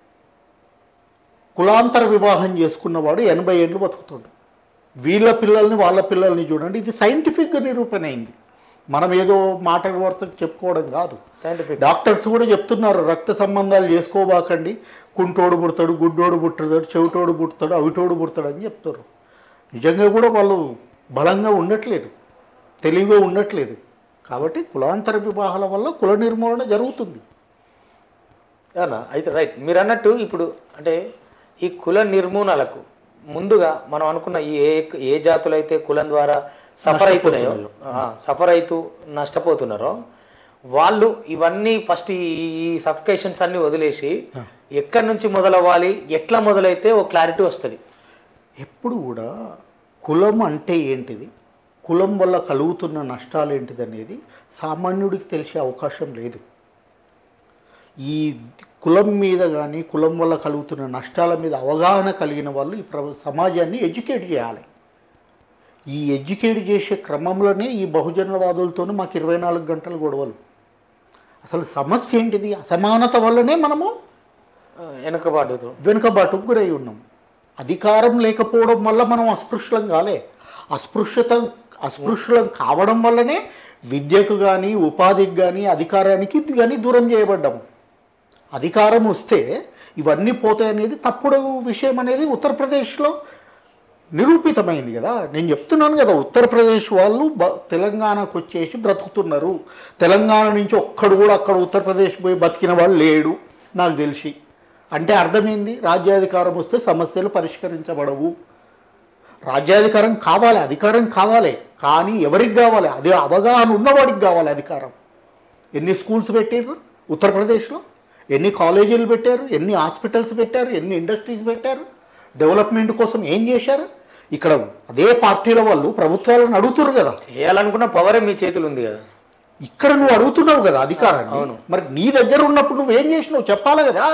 [SPEAKER 2] కులాంతర వివాహం చేసుకున్నవాడు ఎనభై ఏళ్ళు బతుకుతాడు వీళ్ళ పిల్లల్ని వాళ్ళ పిల్లల్ని చూడండి ఇది సైంటిఫిక్గా నిరూపణ అయింది మనం ఏదో మాట వార్త చెప్పుకోవడం కాదు
[SPEAKER 1] సైంటిఫిక్
[SPEAKER 2] డాక్టర్స్ కూడా చెప్తున్నారు రక్త సంబంధాలు చేసుకోబాకండి కుంటోడు పుడతాడు గుడ్డోడు పుట్టుతాడు చెవిటోడు పుడతాడు అవిటోడు పుడతాడు అని చెప్తారు నిజంగా కూడా వాళ్ళు బలంగా ఉండట్లేదు తెలివిగా ఉండట్లేదు కాబట్టి కులాంతర వివాహాల వల్ల కుల నిర్మూలన జరుగుతుంది
[SPEAKER 1] అవునా అయితే రైట్ మీరు అన్నట్టు ఇప్పుడు అంటే ఈ కుల నిర్మూలనలకు ముందుగా మనం అనుకున్న ఈ ఏ ఏ జాతులు అయితే కులం ద్వారా సఫర్ అవుతున్నాయో సఫర్ అవుతూ నష్టపోతున్నారో వాళ్ళు ఇవన్నీ ఫస్ట్ ఈ సఫికేషన్స్ అన్ని వదిలేసి ఎక్కడి నుంచి మొదలవ్వాలి ఎట్లా మొదలైతే ఓ క్లారిటీ వస్తుంది
[SPEAKER 2] ఎప్పుడు కూడా కులం అంటే ఏంటిది కులం వల్ల కలుగుతున్న నష్టాలు ఏంటిది అనేది సామాన్యుడికి తెలిసే అవకాశం లేదు ఈ కులం మీద కానీ కులం వల్ల కలుగుతున్న నష్టాల మీద అవగాహన కలిగిన వాళ్ళు ఈ ప్ర సమాజాన్ని ఎడ్యుకేట్ చేయాలి ఈ ఎడ్యుకేట్ చేసే క్రమంలోనే ఈ బహుజనవాదులతోనే మాకు ఇరవై నాలుగు గంటలు గొడవలు అసలు సమస్య ఏంటిది అసమానత వల్లనే మనము
[SPEAKER 1] వెనుకబాటు
[SPEAKER 2] వెనుకబాటుకు గురై ఉన్నాం అధికారం లేకపోవడం వల్ల మనం అస్పృశ్యులం కాలే అస్పృశ్యత అస్పృశ్యులం కావడం వల్లనే విద్యకు కానీ ఉపాధికి కానీ అధికారానికి కానీ దూరం చేయబడ్డాము అధికారం వస్తే ఇవన్నీ పోతాయనేది తప్పుడు విషయం అనేది ఉత్తరప్రదేశ్లో నిరూపితమైంది కదా నేను చెప్తున్నాను కదా ఉత్తరప్రదేశ్ వాళ్ళు బ తెలంగాణకు వచ్చేసి బ్రతుకుతున్నారు తెలంగాణ నుంచి ఒక్కడు కూడా అక్కడ ఉత్తరప్రదేశ్ పోయి బతికిన వాళ్ళు లేడు నాకు తెలిసి అంటే అర్థమైంది రాజ్యాధికారం వస్తే సమస్యలు పరిష్కరించబడవు రాజ్యాధికారం కావాలి అధికారం కావాలి కానీ ఎవరికి కావాలి అదే అవగాహన ఉన్నవాడికి కావాలి అధికారం ఎన్ని స్కూల్స్ పెట్టారు ఉత్తరప్రదేశ్లో ఎన్ని కాలేజీలు పెట్టారు ఎన్ని హాస్పిటల్స్ పెట్టారు ఎన్ని ఇండస్ట్రీస్ పెట్టారు డెవలప్మెంట్ కోసం ఏం చేశారు ఇక్కడ అదే పార్టీల వాళ్ళు ప్రభుత్వాలను అడుగుతున్నారు కదా
[SPEAKER 1] చేయాలనుకున్న పవరే మీ చేతులు ఉంది కదా
[SPEAKER 2] ఇక్కడ నువ్వు అడుగుతున్నావు కదా అధికారాన్ని
[SPEAKER 1] అవును.
[SPEAKER 2] మరి నీ దగ్గర ఉన్నప్పుడు నువ్వేం చేసినావు చెప్పాలి కదా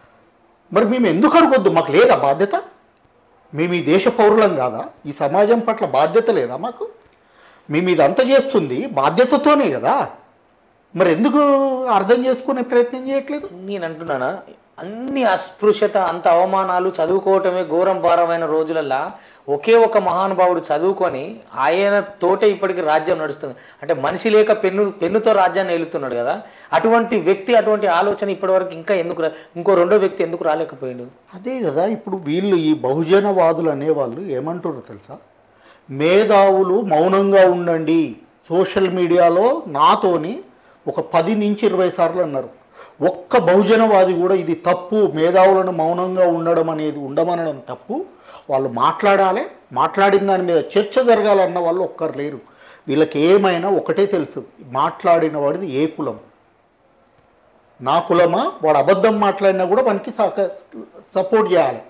[SPEAKER 2] మరి మేము ఎందుకు అడగొద్దు మాకు లేదా బాధ్యత మేము ఈ దేశ పౌరులం కాదా ఈ సమాజం పట్ల బాధ్యత లేదా మాకు మేము ఇదంతా చేస్తుంది బాధ్యతతోనే కదా మరి ఎందుకు అర్థం చేసుకునే ప్రయత్నం చేయట్లేదు
[SPEAKER 1] నేను అంటున్నానా అన్ని అస్పృశ్యత అంత అవమానాలు చదువుకోవటమే ఘోరం భారమైన రోజులల్లా ఒకే ఒక మహానుభావుడు చదువుకొని ఆయన తోటే ఇప్పటికి రాజ్యం నడుస్తుంది అంటే మనిషి లేక పెన్ను పెన్నుతో రాజ్యాన్ని ఏలుతున్నాడు కదా అటువంటి వ్యక్తి అటువంటి ఆలోచన ఇప్పటివరకు ఇంకా ఎందుకు రా- ఇంకో రెండో వ్యక్తి ఎందుకు రాలేకపోయాడు
[SPEAKER 2] అదే కదా ఇప్పుడు వీళ్ళు ఈ బహుజనవాదులు అనేవాళ్ళు ఏమంటారో తెలుసా మేధావులు మౌనంగా ఉండండి సోషల్ మీడియాలో నాతోని ఒక పది నుంచి ఇరవై సార్లు అన్నారు ఒక్క బహుజనవాది కూడా ఇది తప్పు మేధావులను మౌనంగా ఉండడం అనేది ఉండమనడం తప్పు వాళ్ళు మాట్లాడాలి మాట్లాడిన దాని మీద చర్చ జరగాలన్న వాళ్ళు ఒక్కరు లేరు వీళ్ళకి ఏమైనా ఒకటే తెలుసు మాట్లాడిన వాడిది ఏ కులం నా కులమా వాడు అబద్ధం మాట్లాడినా కూడా మనకి సపోర్ట్ చేయాలి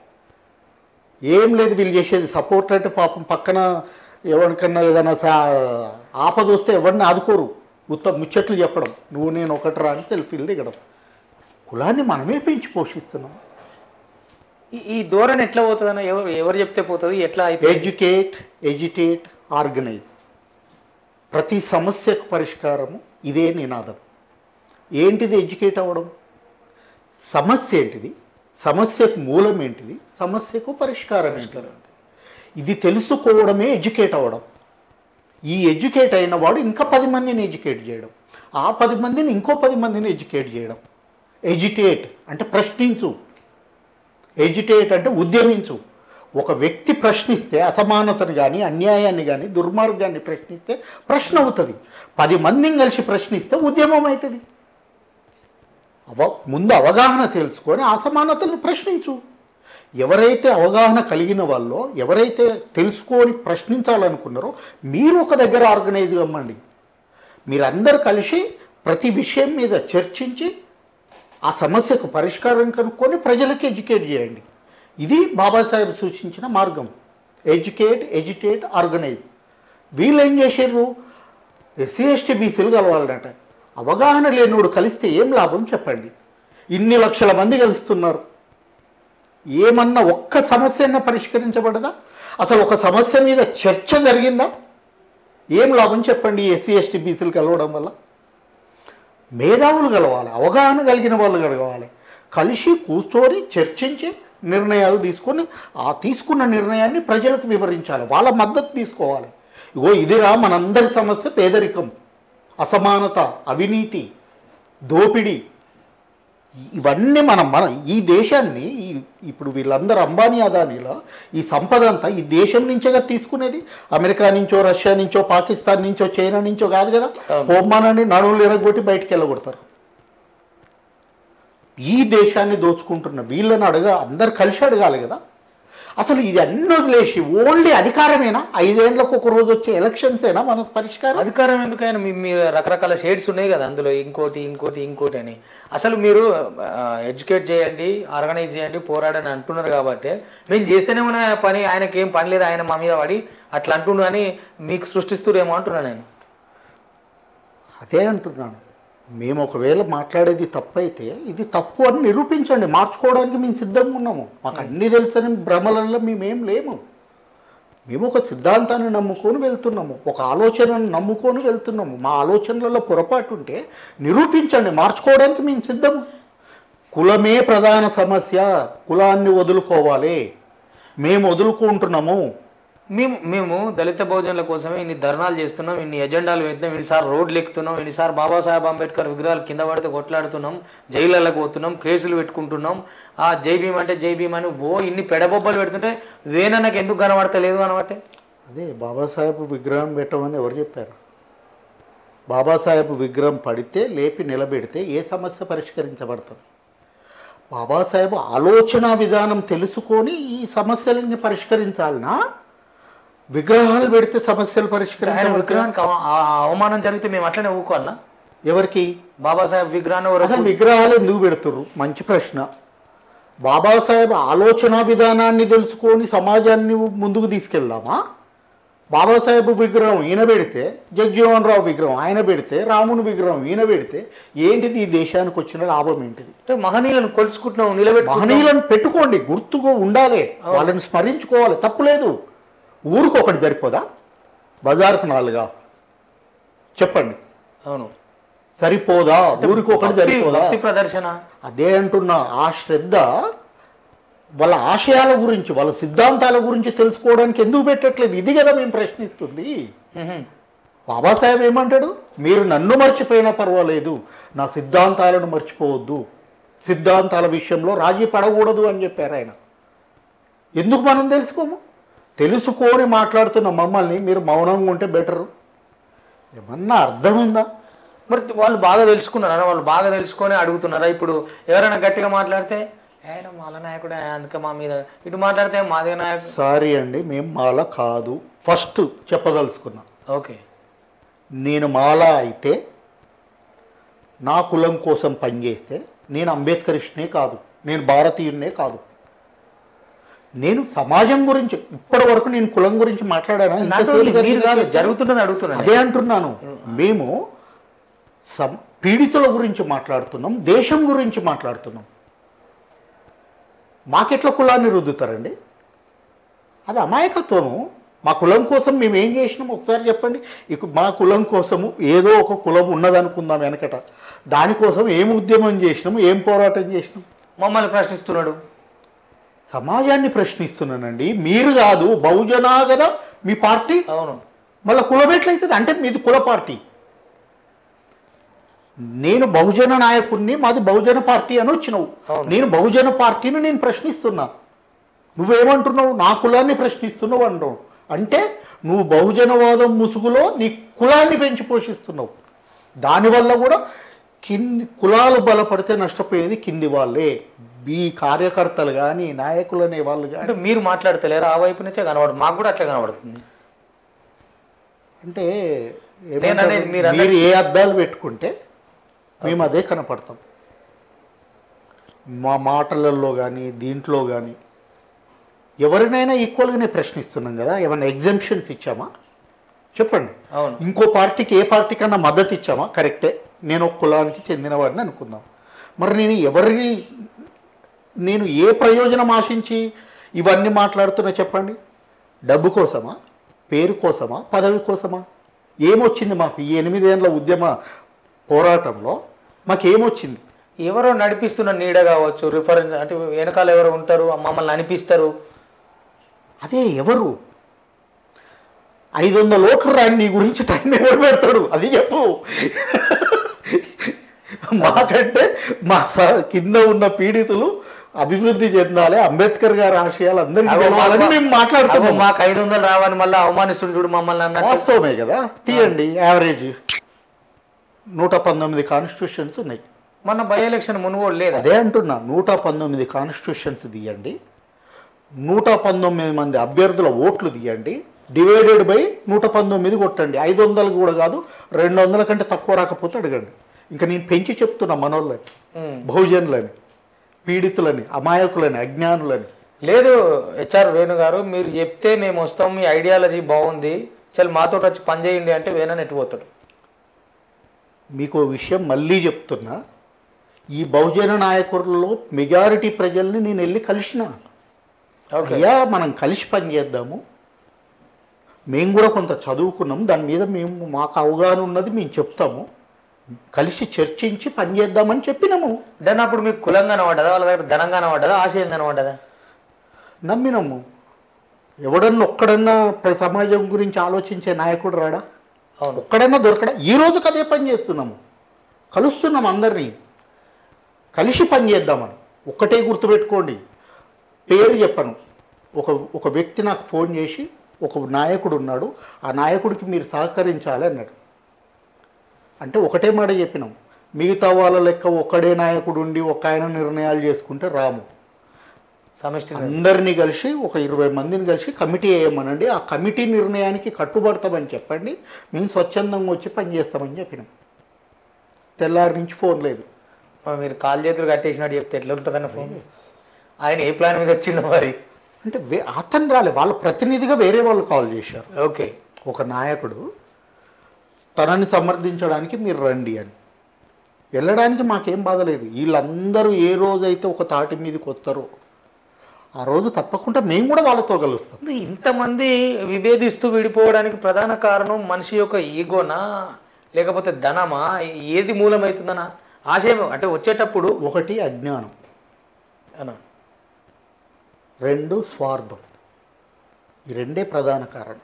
[SPEAKER 2] ఏం లేదు వీళ్ళు చేసేది సపోర్ట్ అంటే పాపం పక్కన ఎవరికన్నా ఏదైనా సా ఆపద వస్తే ఎవరిని ఆదుకోరు ఉత్త ముచ్చట్లు చెప్పడం నువ్వు నేను ఒకటి రా అని సెల్ఫీలు దిగడం కులాన్ని మనమే పెంచి పోషిస్తున్నాం
[SPEAKER 1] ఈ- ఈ ధోరణి ఎట్లా పోతుందన్న ఎవరు ఎవరు చెప్తే పోతుంది ఎట్లా అయితే
[SPEAKER 2] ఎడ్యుకేట్ ఎజిటేట్ ఆర్గనైజ్ ప్రతి సమస్యకు పరిష్కారము ఇదే నినాదం ఏంటిది ఎడ్యుకేట్ అవ్వడం సమస్య ఏంటిది సమస్యకు మూలం ఏంటిది సమస్యకు పరిష్కారం ఏంటిది ఇది తెలుసుకోవడమే ఎడ్యుకేట్ అవ్వడం ఈ ఎడ్యుకేట్ అయిన వాడు ఇంకా పది మందిని ఎడ్యుకేట్ చేయడం ఆ పది మందిని ఇంకో పది మందిని ఎడ్యుకేట్ చేయడం ఎడ్యుటేట్ అంటే ప్రశ్నించు ఎడ్యుటేట్ అంటే ఉద్యమించు ఒక వ్యక్తి ప్రశ్నిస్తే అసమానతను కానీ అన్యాయాన్ని కానీ దుర్మార్గాన్ని ప్రశ్నిస్తే ప్రశ్న అవుతుంది పది మందిని కలిసి ప్రశ్నిస్తే ఉద్యమం అవుతుంది అవ ముందు అవగాహన తెలుసుకొని అసమానతలను ప్రశ్నించు ఎవరైతే అవగాహన కలిగిన వాళ్ళో ఎవరైతే తెలుసుకొని ప్రశ్నించాలనుకున్నారో మీరు ఒక దగ్గర ఆర్గనైజ్ కమ్మండి మీరందరూ కలిసి ప్రతి విషయం మీద చర్చించి ఆ సమస్యకు పరిష్కారం కనుక్కొని ప్రజలకు ఎడ్యుకేట్ చేయండి ఇది బాబాసాహెబ్ సూచించిన మార్గం ఎడ్యుకేట్ ఎడ్యుకేట్ ఆర్గనైజ్ వీళ్ళు ఏం చేశారు ఎస్సీ ఎస్టీ బీసీలు కలవాలన్నట అవగాహన లేనివాడు కలిస్తే ఏం లాభం చెప్పండి ఇన్ని లక్షల మంది కలుస్తున్నారు ఏమన్నా ఒక్క సమస్య అన్నా పరిష్కరించబడదా అసలు ఒక సమస్య మీద చర్చ జరిగిందా ఏం లాభం చెప్పండి ఎస్సీ ఎస్టీ బీసీలు కలవడం వల్ల మేధావులు కలవాలి అవగాహన కలిగిన వాళ్ళు కలవాలి కలిసి కూర్చొని చర్చించి నిర్ణయాలు తీసుకొని ఆ తీసుకున్న నిర్ణయాన్ని ప్రజలకు వివరించాలి వాళ్ళ మద్దతు తీసుకోవాలి ఇగో ఇదిరా మనందరి సమస్య పేదరికం అసమానత అవినీతి దోపిడీ ఇవన్నీ మనం మన ఈ దేశాన్ని ఈ ఇప్పుడు వీళ్ళందరూ అంబానీ అదానీలో ఈ సంపద అంతా ఈ దేశం నుంచేగా తీసుకునేది అమెరికా నుంచో రష్యా నుంచో పాకిస్తాన్ నుంచో చైనా నుంచో కాదు కదా
[SPEAKER 1] అవును.
[SPEAKER 2] పోమ్మానని నడువులు ఎరగొట్టి బయటికి వెళ్ళగొడతారు ఈ దేశాన్ని దోచుకుంటున్న వీళ్ళని అడగ అందరు కలిసి అడగాలి కదా అసలు ఇది అన్ని వదిలేసి ఓన్లీ అధికారమేనా ఐదేళ్లకు ఒక రోజు వచ్చే ఎలక్షన్సేనా మనకు పరిష్కారం
[SPEAKER 1] అధికారం ఎందుకైనా మీ మీ రకరకాల షేడ్స్ ఉన్నాయి కదా అందులో ఇంకోటి ఇంకోటి ఇంకోటి అని అసలు మీరు ఎడ్యుకేట్ చేయండి ఆర్గనైజ్ చేయండి పోరాడని అంటున్నారు కాబట్టి మేము చేస్తేనే మన పని ఆయనకి ఏం పని లేదు ఆయన మా మీద పడి అట్లా అంటుండు అని మీకు సృష్టిస్తురేమో అంటున్నా నేను
[SPEAKER 2] అదే అంటున్నాను మేము ఒకవేళ మాట్లాడేది తప్పు అయితే ఇది తప్పు అని నిరూపించండి మార్చుకోవడానికి మేము సిద్ధంగా ఉన్నాము మాకు అన్ని తెలుసని భ్రమలలో మేమేం లేము మేము ఒక సిద్ధాంతాన్ని నమ్ముకొని వెళ్తున్నాము ఒక ఆలోచనను నమ్ముకొని వెళ్తున్నాము మా ఆలోచనలలో పొరపాటు ఉంటే నిరూపించండి మార్చుకోవడానికి మేము సిద్ధము కులమే ప్రధాన సమస్య కులాన్ని వదులుకోవాలి మేము వదులుకుంటున్నాము
[SPEAKER 1] మేము మేము దళిత బహుజనుల కోసమే ఇన్ని ధర్నాలు చేస్తున్నాం ఇన్ని ఎజెండాలు వేస్తున్నాం ఇన్నిసార్లు రోడ్లు ఎక్కుతున్నాం ఇన్నిసార్లు బాబాసాహెబ్ అంబేద్కర్ విగ్రహాలు కింద పడితే కొట్లాడుతున్నాం జైళ్ళకు పోతున్నాం కేసులు పెట్టుకుంటున్నాం ఆ జై భీమ్ అంటే జై భీమ్ అని ఓ ఇన్ని పెడబొబ్బలు పెడుతుంటే వేనన్నకు ఎందుకు కనబడతలేదు అనబట్టే
[SPEAKER 2] అదే బాబాసాహెబ్ విగ్రహం పెట్టమని ఎవరు చెప్పారు బాబాసాహెబ్ విగ్రహం పడితే లేపి నిలబెడితే ఏ సమస్య పరిష్కరించబడుతుంది బాబాసాహెబ్ ఆలోచన విధానం తెలుసుకొని ఈ సమస్యలని పరిష్కరించాలనా విగ్రహాలు పెడితే సమస్యలు
[SPEAKER 1] ఆయన
[SPEAKER 2] పరిష్కరించబడతాయి
[SPEAKER 1] విగ్రహానికి అవ- ఆ అవమానం జరిగితే మేము అట్లనే ఊకోవాలనా
[SPEAKER 2] ఎవరికి
[SPEAKER 1] బాబాసాహెబ్ విగ్రహాన్ని ఎవరో
[SPEAKER 2] అసలు విగ్రహాలు ఎందుకు పెడుతుర్రు మంచి ప్రశ్న బాబాసాహెబ్ ఆలోచన విధానాన్ని తెలుసుకొని సమాజాన్ని ముందుకు తీసుకెళ్దామా బాబాసాహెబ్ విగ్రహం ఈయన పెడితే జగ్జీవన్ రావు విగ్రహం ఆయన పెడితే రాముని విగ్రహం ఈయన పెడితే ఏంటిది ఈ దేశానికి వచ్చిన లాభం ఏంటిది
[SPEAKER 1] అంటే మహనీయులను కొలుసుకుంటున్నాం నిలబెట్టుకుంటున్నాం
[SPEAKER 2] మహనీయులను పెట్టుకోండి గుర్తుగా ఉండాలి వాళ్ళని స్మరించుకోవాలి తప్పులేదు ఊరికి ఒకటి సరిపోదా బజార్కు నాలుగా చెప్పండి
[SPEAKER 1] అవును
[SPEAKER 2] సరిపోదా ఊరికి ఒకటి
[SPEAKER 1] భక్తి-
[SPEAKER 2] సరిపోదా
[SPEAKER 1] భక్తి ప్రదర్శన
[SPEAKER 2] అదే అంటున్నా ఆ శ్రద్ధ వాళ్ళ ఆశయాల గురించి వాళ్ళ సిద్ధాంతాల గురించి తెలుసుకోవడానికి ఎందుకు పెట్టట్లేదు ఇది కదా మేము ప్రశ్నిస్తుంది
[SPEAKER 1] మ్హూ.
[SPEAKER 2] బాబాసాహెబ్ ఏమంటాడు మీరు నన్ను మర్చిపోయినా పర్వాలేదు నా సిద్ధాంతాలను మర్చిపోవద్దు సిద్ధాంతాల విషయంలో రాజీ పడకూడదు అని చెప్పారు ఆయన ఎందుకు మనం తెలుసుకోము తెలుసుకొని మాట్లాడుతున్న మమ్మల్ని మీరు మౌనంగా ఉంటే బెటరు ఏమన్నా అర్థం ఉందా
[SPEAKER 1] మరి వాళ్ళు బాగా తెలుసుకున్నారా వాళ్ళు బాగా తెలుసుకొని అడుగుతున్నారా ఇప్పుడు ఎవరైనా గట్టిగా మాట్లాడితే ఆయన మాల నాయకుడే అందుకే మా మీద ఇటు మాట్లాడితే మాదే నాయకుడు
[SPEAKER 2] సారీ అండి మేము మాల కాదు ఫస్ట్ చెప్పదలుచుకున్నా
[SPEAKER 1] ఓకే
[SPEAKER 2] నేను మాల అయితే నా కులం కోసం పనిచేస్తే నేను అంబేద్కరిస్ట్నే కాదు నేను భారతీయున్నే కాదు నేను సమాజం గురించి ఇప్పటి వరకు నేను కులం గురించి మాట్లాడానా
[SPEAKER 1] నాతో
[SPEAKER 2] ఇంతసేపు
[SPEAKER 1] మీరు కాదు
[SPEAKER 2] జరిగింది
[SPEAKER 1] జరుగుతున్నది అడుగుతున్నాను
[SPEAKER 2] అదే అంటున్నాను మేము సం పీడితుల గురించి మాట్లాడుతున్నాం దేశం గురించి మాట్లాడుతున్నాం మాకెట్లా కులాన్ని రుద్దుతారండి అది అమాయకత్వము మా కులం కోసం మేము ఏం చేసినాం ఒకసారి చెప్పండి ఇక మా కులం కోసము ఏదో ఒక కులం ఉన్నదనుకుందాం వెనకట దానికోసం ఏం ఉద్యమం చేసినాం ఏం పోరాటం చేసినాం
[SPEAKER 1] మమ్మల్ని ప్రశ్నిస్తున్నాడు
[SPEAKER 2] సమాజాన్ని ప్రశ్నిస్తున్నానండి మీరు కాదు బహుజనా కదా మీ పార్టీ
[SPEAKER 1] అవును
[SPEAKER 2] మళ్ళీ కులం ఎట్లయితుంది అంటే మీది కుల పార్టీ నేను బహుజన నాయకుడిని మాది బహుజన పార్టీ అని వచ్చినావు
[SPEAKER 1] అవును.
[SPEAKER 2] నేను బహుజన పార్టీని నేను ప్రశ్నిస్తున్నా నువ్వేమంటున్నావు నా కులాన్ని ప్రశ్నిస్తున్నావు అంటావు అంటే నువ్వు బహుజనవాదం ముసుగులో నీ కులాన్ని పెంచి పోషిస్తున్నావు దానివల్ల కూడా కింది కులాలు బలపడితే నష్టపోయేది కింది వాళ్ళే ఈ కార్యకర్తలు కానీ నాయకులు అనే వాళ్ళు కానీ
[SPEAKER 1] అంటే మీరు మాట్లాడతలేరు ఆ వైపు నుంచే కనబడు మాకు కూడా అట్లా కనబడుతుంది
[SPEAKER 2] అంటే
[SPEAKER 1] నేను
[SPEAKER 2] ఏమంటారు?
[SPEAKER 1] అనేది మీరు అన్నది-
[SPEAKER 2] మీరు ఏ అద్దాలు పెట్టుకుంటే మేము అదే కనపడతాం మా మాటలలో కానీ దీంట్లో కానీ ఎవరినైనా ఈక్వల్గానే ప్రశ్నిస్తున్నాం కదా ఏమైనా ఎగ్జామ్షన్స్ ఇచ్చామా చెప్పండి
[SPEAKER 1] అవును
[SPEAKER 2] ఇంకో పార్టీకి ఏ పార్టీ కన్నా మద్దతు ఇచ్చామా కరెక్టే నేను ఒక కులానికి చెందినవాడిని అనుకుందాం మరి నేను ఎవరిని నేను ఏ ప్రయోజనం ఆశించి ఇవన్నీ మాట్లాడుతున్నా చెప్పండి డబ్బు కోసమా పేరు కోసమా పదవి కోసమా ఏమొచ్చింది మాకు ఈ ఎనిమిదేళ్ల ఉద్యమ పోరాటంలో మాకేమొచ్చింది
[SPEAKER 1] ఎవరో నడిపిస్తున్న నీడ కావచ్చు రిఫరెన్స్ అంటే వెనకాల ఎవరు ఉంటారు మమ్మల్ని అనిపిస్తారు
[SPEAKER 2] అదే ఎవరు ఐదు వందల ఓట్లు రాని నీ గురించి టైం ఎవరు పెడతాడు అది చెప్పు మాకంటే మా స- కింద ఉన్న పీడితులు అభివృద్ధి చెందాలి అంబేద్కర్ గారి ఆశయాలు అందరికీ
[SPEAKER 1] అగో
[SPEAKER 2] తెలవాలని
[SPEAKER 1] మాకు-
[SPEAKER 2] మేము
[SPEAKER 1] అగో
[SPEAKER 2] మాట్లాడుతున్నాం
[SPEAKER 1] మాకు ఐదు వందలు రావని మళ్ళీ అవమానిస్తుండు చూడు మమ్మల్ని అన్నట్టు
[SPEAKER 2] వాస్తవమే కదా తీయండి యావరేజ్ నూట పంతొమ్మిది కాన్స్టిట్యూషన్స్ ఉన్నాయి
[SPEAKER 1] మొన్న బై ఎలక్షన్ మునుగోడు లేదా
[SPEAKER 2] అదే అంటున్నా నూట పంతొమ్మిది కాన్స్టిట్యూషన్స్ తీయండి నూట పంతొమ్మిది మంది అభ్యర్థుల ఓట్లు తీయండి డివైడెడ్ బై నూట పంతొమ్మిది కొట్టండి ఐదు వందలు కూడా కాదు రెండు వందల కంటే తక్కువ రాకపోతే అడగండి ఇంకా నేను పెంచి చెప్తున్నా మనోళ్ళని
[SPEAKER 1] ఉమ్.
[SPEAKER 2] బహుజనులని పీడితులని అమాయకులని అజ్ఞానులని
[SPEAKER 1] లేదు హెచ్ఆర్ వేణు గారు మీరు చెప్తే మేము వస్తాం మీ ఐడియాలజీ బాగుంది చల్ మాతో వచ్చి పని చేయండి అంటే వేణని ఎట్టిపోతాడు
[SPEAKER 2] మీకు ఓ విషయం మళ్ళీ చెప్తున్నా ఈ బహుజన నాయకులలో మెజారిటీ ప్రజల్ని నేను వెళ్ళి కలిసిన
[SPEAKER 1] ఓకే
[SPEAKER 2] అయ్యా మనం కలిసి పని చేద్దాము మేము కూడా కొంత చదువుకున్నాం దాని మీద మేము మాకు అవగాహన ఉన్నది మేము చెప్తాము కలిసి చర్చించి పని చేద్దామని చెప్పినాము
[SPEAKER 1] దాన్ని అప్పుడు మీకు కులం కనబడ్డదా వాళ్ళ దగ్గర ధనం కనబడ్డదా ఆశయం కనబడ్డదా
[SPEAKER 2] నమ్మినాము ఎవడన్నా ఒక్కడన్నా ప్ర- సమాజం గురించి ఆలోచించే నాయకుడు రాడా
[SPEAKER 1] అవును
[SPEAKER 2] ఒక్కడన్నా దొరకడా ఈ రోజుకి అదే పని చేస్తున్నాము కలుస్తున్నాం అందరినీ కలిసి పని చేద్దామని ఒక్కటే గుర్తుపెట్టుకోండి పేరు చెప్పను ఒక ఒక వ్యక్తి నాకు ఫోన్ చేసి ఒక నాయకుడు ఉన్నాడు ఆ నాయకుడికి మీరు సహకరించాలి అన్నాడు అంటే ఒకటే మాట చెప్పినాం మిగతా వాళ్ళ లెక్క ఒక్కడే నాయకుడు ఉండి ఒక ఆయన నిర్ణయాలు చేసుకుంటే రాము
[SPEAKER 1] సమిష్టి
[SPEAKER 2] అందరినీ కలిసి ఒక ఇరవై మందిని కలిసి కమిటీ వేయమనండి ఆ కమిటీ నిర్ణయానికి కట్టుబడతామని చెప్పండి మేము స్వచ్ఛందంగా వచ్చి పని చేస్తామని చెప్పినాం తెల్లారి నుంచి ఫోన్ లేదు
[SPEAKER 1] మరి మీరు కాలు చేతులు కట్టేసినట్టు చెప్తే ఎట్లా ఉంటుందన్న ఫోన్ ఆయన ఏ ప్లాన్ మీద వచ్చిందో మరి
[SPEAKER 2] అంటే వే- అతను రాలే వాళ్ళ ప్రతినిధిగా వేరే వాళ్ళు కాల్ చేశారు
[SPEAKER 1] ఓకే
[SPEAKER 2] ఒక నాయకుడు తనని సమర్థించడానికి మీరు రండి అని వెళ్ళడానికి మాకేం బాధ లేదు వీళ్ళందరూ ఏ రోజైతే ఒక తాటి మీదకి వస్తారో ఆ రోజు తప్పకుండా మేము కూడా వాళ్ళతో కలుస్తాం
[SPEAKER 1] ఇప్పుడు ఇంతమంది విభేదిస్తూ విడిపోవడానికి ప్రధాన కారణం మనిషి యొక్క ఈగోనా లేకపోతే ధనమా ఏది మూలమవుతుందనా ఆశయం అంటే వచ్చేటప్పుడు
[SPEAKER 2] ఒకటి అజ్ఞానం
[SPEAKER 1] అనా
[SPEAKER 2] రెండు స్వార్థం ఈ రెండే ప్రధాన కారణం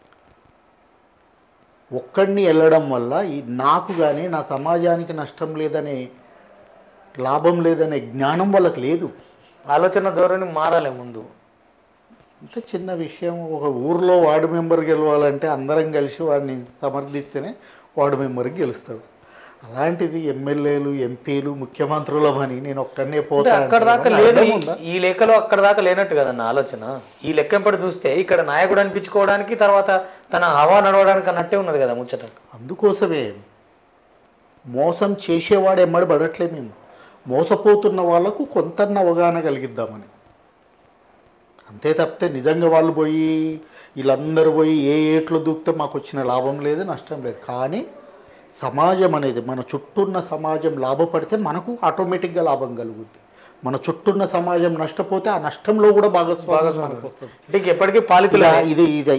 [SPEAKER 2] ఒక్కడిని వెళ్ళడం వల్ల ఈ నాకు కానీ నా సమాజానికి నష్టం లేదనే లాభం లేదనే జ్ఞానం వాళ్ళకి లేదు
[SPEAKER 1] ఆలోచన ధోరణి మారాలి ముందు
[SPEAKER 2] ఇంత చిన్న విషయం ఒక ఊర్లో వార్డు మెంబర్ గెలవాలంటే అందరం కలిసి వాడిని సమర్థిస్తేనే వార్డు మెంబర్కి గెలుస్తాడు అలాంటిది ఎమ్మెల్యేలు ఎంపీలు ముఖ్యమంత్రులమని నేను ఒక్కడనే
[SPEAKER 1] అంటే
[SPEAKER 2] పోతా
[SPEAKER 1] అక్కడ దాకా
[SPEAKER 2] అంటే
[SPEAKER 1] లేదు
[SPEAKER 2] అర్థం ఉందా?
[SPEAKER 1] ఈ లెక్కలో అక్కడ దాకా లేనట్టు కదన్న ఆలోచన ఈ లెక్కంపడి చూస్తే ఇక్కడ నాయకుడు అనిపించుకోవడానికి తర్వాత తన హవా నడవడానికి అన్నట్టే ఉన్నది కదా ముచ్చట
[SPEAKER 2] అందుకోసమే మోసం చేసేవాడు ఎమ్మడి పడట్లే మేము మోసపోతున్న వాళ్ళకు కొంత అవగాహన కలిగిద్దామని అంతే తప్పితే నిజంగా వాళ్ళు పోయి వీళ్ళందరూ పోయి ఏ ఏట్లో దూకితే మాకు వచ్చిన లాభం లేదు నష్టం లేదు కానీ సమాజం అనేది మన చుట్టూన్న సమాజం లాభపడితే మనకు ఆటోమేటిక్గా లాభం కలుగుద్ది మన చుట్టూన్న సమాజం నష్టపోతే ఆ నష్టంలో కూడా భాగస్వామ్యం మనకు వస్తుంది
[SPEAKER 1] అంటే ఇంక ఎప్పటికీ పాలితులు
[SPEAKER 2] ఇలా ఇది ఇది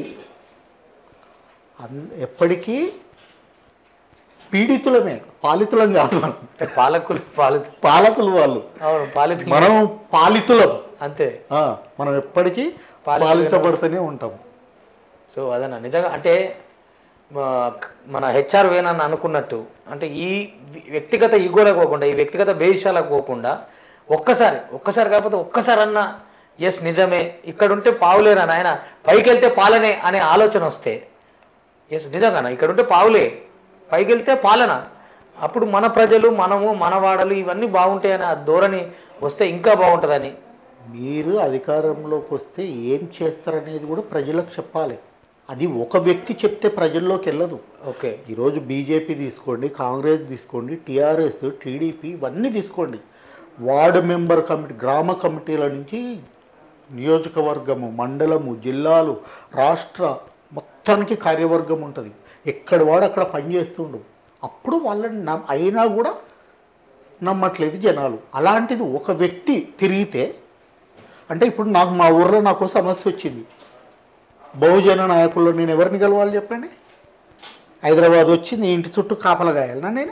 [SPEAKER 2] అన్- ఎప్పటికీ పీడితులమే పాలితులం కాదు మనం
[SPEAKER 1] అంటే పాలకులు పాలితు
[SPEAKER 2] పాలకులు వాళ్ళు
[SPEAKER 1] అవును పాలితులు
[SPEAKER 2] మనం పాలితులం
[SPEAKER 1] అంతే
[SPEAKER 2] ఆ, మనం ఎప్పటికీ
[SPEAKER 1] పాలితులమే.
[SPEAKER 2] పాలించబడుతూనే ఉంటాం
[SPEAKER 1] సో అదన్న నిజంగా అంటే మా- మన హెచ్ఆర్ వేనని అనుకున్నట్టు అంటే ఈ వి- వ్యక్తిగత ఈగోలకు పోకుండా ఈ వ్యక్తిగత భేషాలకు పోకుండా ఒక్కసారి ఒక్కసారి కాకపోతే ఒక్కసారి అన్న ఎస్ నిజమే ఇక్కడ ఉంటే పావులేరా నాయన పైకి వెళ్తే పాలనే అనే ఆలోచన వస్తే ఎస్ నిజంగానా ఇక్కడ ఉంటే పావులే పైకి వెళ్తే పాలన అప్పుడు మన ప్రజలు మనము మన వాడలు ఇవన్నీ బాగుంటాయని ఆ ధోరణి వస్తే ఇంకా బాగుంటుందని
[SPEAKER 2] మీరు అధికారంలోకి వస్తే ఏం చేస్తారనేది కూడా ప్రజలకు చెప్పాలి అది ఒక వ్యక్తి చెప్తే ప్రజల్లోకి వెళ్ళదు
[SPEAKER 1] ఓకే
[SPEAKER 2] ఈరోజు బీజేపీ తీసుకోండి కాంగ్రెస్ తీసుకోండి టీఆర్ఎస్ టీడీపీ ఇవన్నీ తీసుకోండి వార్డు మెంబర్ కమిటీ గ్రామ కమిటీల నుంచి నియోజకవర్గము మండలము జిల్లాలు రాష్ట్ర మొత్తానికి కార్యవర్గం ఉంటుంది ఎక్కడ వాడు అక్కడ పనిచేస్తుండు అప్పుడు వాళ్ళని నమ్ అయినా కూడా నమ్మట్లేదు జనాలు అలాంటిది ఒక వ్యక్తి తిరిగితే అంటే ఇప్పుడు నాకు మా ఊర్లో నాకు సమస్య వచ్చింది బహుజన నాయకుల్లో నేను ఎవరిని కలవాలి చెప్పండి హైదరాబాద్ వచ్చి నీ ఇంటి చుట్టూ కాపలా గాయాలనా నేను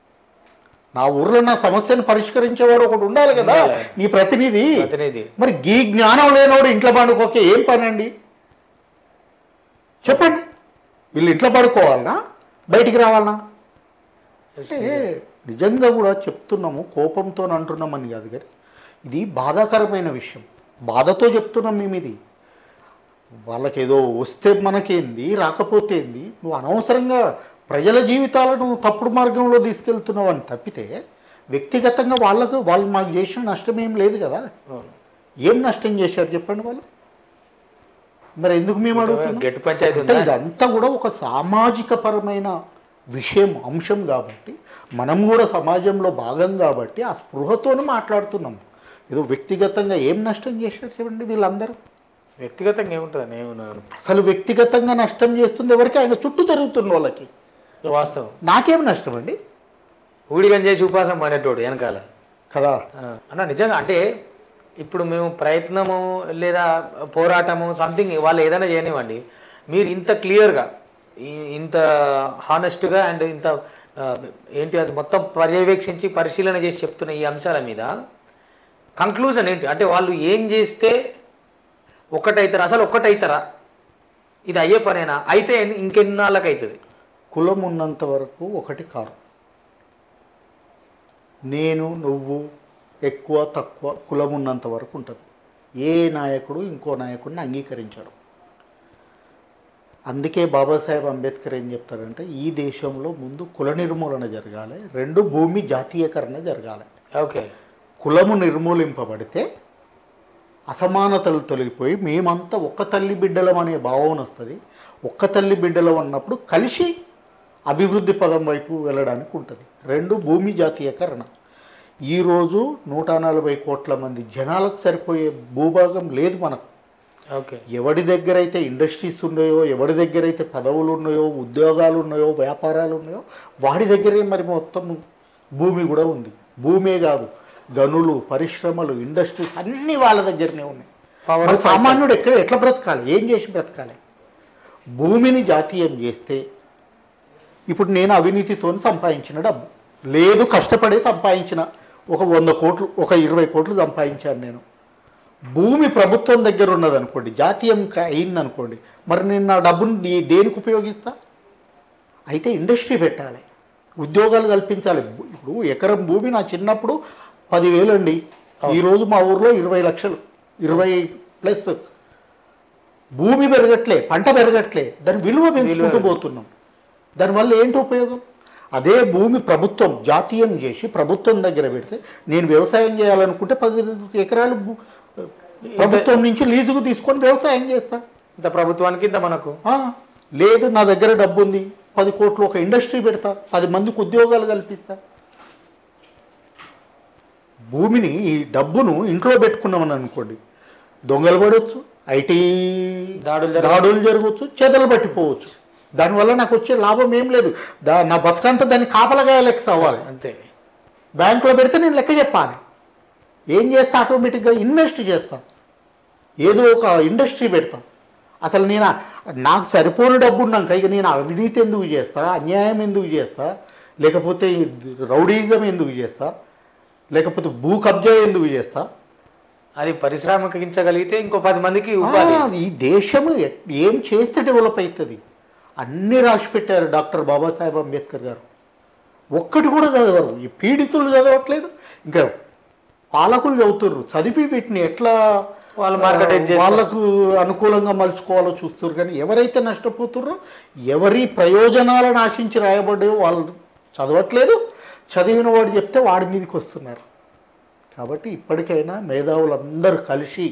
[SPEAKER 2] నా ఊర్లో నా సమస్యను పరిష్కరించేవాడు ఒకడు ఉండాలి కదా
[SPEAKER 1] ఉండాలి.
[SPEAKER 2] నీ ప్రతినిధి
[SPEAKER 1] ప్రతినిధి
[SPEAKER 2] మరి గీ జ్ఞానం లేనోడు ఇంట్లో పండుకోకే ఏం పని అండి చెప్పండి వీళ్ళు ఇంట్లో పడుకోవాలనా బయటికి రావాలనా అంటే నిజంగా కూడా చెప్తున్నాము కోపంతో అంటున్నామని కాదు కానీ ఇది బాధాకరమైన విషయం బాధతో చెప్తున్నాం మేము ఇది వాళ్ళకేదో వస్తే మనకేంది రాకపోతే ఏంది నువ్వు అనవసరంగా ప్రజల జీవితాలను తప్పుడు మార్గంలో తీసుకెళ్తున్నావు అని తప్పితే వ్యక్తిగతంగా వాళ్ళకు వాళ్ళు మాకు చేసిన నష్టం ఏం లేదు కదా
[SPEAKER 1] అవును.
[SPEAKER 2] ఏం నష్టం చేశారు చెప్పండి వాళ్ళు మరి ఎందుకు మేము అడుగుతున్నాం
[SPEAKER 1] గెట్టు పంచాయతీ
[SPEAKER 2] అంటే
[SPEAKER 1] ఉందా
[SPEAKER 2] ఇదంతా కూడా ఒక సామాజిక పరమైన విషయం అంశం కాబట్టి మనం కూడా సమాజంలో భాగం కాబట్టి ఆ స్పృహతోనే మాట్లాడుతున్నాం ఏదో వ్యక్తిగతంగా ఏం నష్టం చేశారు చెప్పండి వీళ్ళందరూ
[SPEAKER 1] వ్యక్తిగతంగా ఏముంటుంది నేను
[SPEAKER 2] అసలు వ్యక్తిగతంగా నష్టం చేస్తుంది ఎవరికి ఆయన చుట్టూ తిరుగుతున్న వాళ్ళకి
[SPEAKER 1] వాస్తవం
[SPEAKER 2] నాకేం నష్టం అండి
[SPEAKER 1] ఊడిగం చేసి ఉపాసం మానేటోడు వెనకాల
[SPEAKER 2] కదా
[SPEAKER 1] ఆ, అన్న నిజంగా అంటే ఇప్పుడు మేము ప్రయత్నము లేదా పోరాటము సంథింగ్ వాళ్ళు ఏదైనా చేయనివ్వండి మీరు ఇంత క్లియర్గా ఇంత హానెస్ట్గా అండ్ ఇంత ఆ, ఏంటి అది మొత్తం పర్యవేక్షించి పరిశీలన చేసి చెప్తున్న ఈ అంశాల మీద కంక్లూజన్ ఏంటి అంటే వాళ్ళు ఏం చేస్తే ఒక్కటైతారా అసలు ఒక్కటైతారా ఇది అయ్యే పనేనా అయితే ఇంకెన్నాళ్ళకి అవుతుంది
[SPEAKER 2] కులం ఉన్నంత వరకు ఒకటి కారు నేను నువ్వు ఎక్కువ తక్కువ కులం ఉన్నంత వరకు ఉంటుంది ఏ నాయకుడు ఇంకో నాయకుడిని అంగీకరించడు అందుకే బాబాసాహెబ్ అంబేద్కర్ ఏం చెప్తారంటే ఈ దేశంలో ముందు కుల నిర్మూలన జరగాలి రెండు భూమి జాతీయకరణ జరగాలి
[SPEAKER 1] ఓకే
[SPEAKER 2] కులము నిర్మూలింపబడితే అసమానతలు తొలగిపోయి మేమంతా ఒక్క తల్లి బిడ్డలం అనే భావన వస్తుంది ఒక్క తల్లి బిడ్డలం అన్నప్పుడు కలిసి అభివృద్ధి పదం వైపు వెళ్ళడానికి ఉంటుంది రెండు భూమి జాతీయకరణ ఈరోజు నూట నలభై కోట్ల మంది జనాలకు సరిపోయే భూభాగం లేదు మనకు
[SPEAKER 1] ఓకే
[SPEAKER 2] ఎవడి దగ్గర అయితే ఇండస్ట్రీస్ ఉన్నాయో ఎవడి దగ్గర అయితే పదవులు ఉన్నాయో ఉద్యోగాలు ఉన్నాయో వ్యాపారాలు ఉన్నాయో వాడి దగ్గరే మరి మొత్తం భూమి కూడా ఉంది భూమే కాదు గనులు పరిశ్రమలు ఇండస్ట్రీస్ అన్నీ వాళ్ళ దగ్గరనే ఉన్నాయి
[SPEAKER 1] Power
[SPEAKER 2] మరి
[SPEAKER 1] of
[SPEAKER 2] సామాన్యుడు ఎక్కడ ఎట్లా బ్రతకాలి ఏం చేసి బ్రతకాలి భూమిని జాతీయం చేస్తే ఇప్పుడు నేను అవినీతితో సంపాదించిన డబ్బు లేదు కష్టపడి సంపాదించిన ఒక వంద కోట్లు ఒక ఇరవై కోట్లు సంపాదించాను నేను భూమి ప్రభుత్వం దగ్గర ఉన్నదనుకోండి జాతీయం క- అయిందనుకోండి మరి నేను నా డబ్బును దే- దేనికి ఉపయోగిస్తా అయితే ఇండస్ట్రీ పెట్టాలి ఉద్యోగాలు కల్పించాలి ఇప్పుడు ఎకరం భూమి నా చిన్నప్పుడు పదివేలు అండి ఈరోజు మా ఊర్లో ఇరవై లక్షలు ఇరవై ప్లస్ భూమి పెరగట్లే పంట పెరగట్లే దాని విలువ పెంచుకుంటూ పోతున్నాం దానివల్ల ఏంటి ఉపయోగం అదే భూమి ప్రభుత్వం జాతీయం చేసి ప్రభుత్వం దగ్గర పెడితే నేను వ్యవసాయం చేయాలనుకుంటే పది ఎకరాలు భూ- ప్రభుత్వం నుంచి లీజుకు తీసుకొని వ్యవసాయం చేస్తా
[SPEAKER 1] ఇంత ప్రభుత్వానికి ఇంత మనకు
[SPEAKER 2] ఆ, లేదు నా దగ్గర డబ్బు ఉంది పది కోట్లు ఒక ఇండస్ట్రీ పెడతా పది మందికి ఉద్యోగాలు కల్పిస్తా భూమిని ఈ డబ్బును ఇంట్లో పెట్టుకున్నామని అనుకోండి దొంగలు పడవచ్చు ఐటీ
[SPEAKER 1] దాడులు జరగ-
[SPEAKER 2] దాడులు జరగవచ్చు చెదలు పట్టిపోవచ్చు దానివల్ల నాకు వచ్చే లాభం ఏం లేదు దా నా బతుకంతా దాన్ని కాపలగా లెక్క అవ్వాలి
[SPEAKER 1] అంతే
[SPEAKER 2] బ్యాంకులో పెడితే నేను లెక్క చెప్పాలి ఏం చేస్తా ఆటోమేటిక్గా ఇన్వెస్ట్ చేస్తా ఏదో ఒక ఇండస్ట్రీ పెడతా అసలు నేను ఆ- నాకు సరిపోని డబ్బు ఉన్నాక ఇక నేను అవినీతి ఎందుకు చేస్తా అన్యాయం ఎందుకు చేస్తా లేకపోతే ఈ రౌడీజం ఎందుకు చేస్తా లేకపోతే భూ కబ్జా ఎందుకు చేస్తా
[SPEAKER 1] అది పరిశ్రమకించగలిగితే ఇంకో పది మందికి ఉపాధి
[SPEAKER 2] ఆ, ఈ దేశము ఎట్- ఏం చేస్తే డెవలప్ అవుతుంది అన్నీ రాసి పెట్టారు డాక్టర్ బాబాసాహెబ్ అంబేద్కర్ గారు ఒక్కటి కూడా చదవరు ఈ పీడితులు చదవట్లేదు ఇంకా పాలకులు చదువుతుర్రు చదివి వీటిని ఎట్లా
[SPEAKER 1] వాళ్ళు మార్కెట్
[SPEAKER 2] ఆ, వాళ్ళకు అనుకూలంగా మలుచుకోవాలో చూస్తారు కానీ ఎవరైతే నష్టపోతున్నారో ఎవరి ప్రయోజనాలను ఆశించి రాయబడ్డే వాళ్ళు చదవట్లేదు చదివిన వాడు చెప్తే వాడి మీదకి వస్తున్నారు కాబట్టి ఇప్పటికైనా మేధావులందరూ కలిసి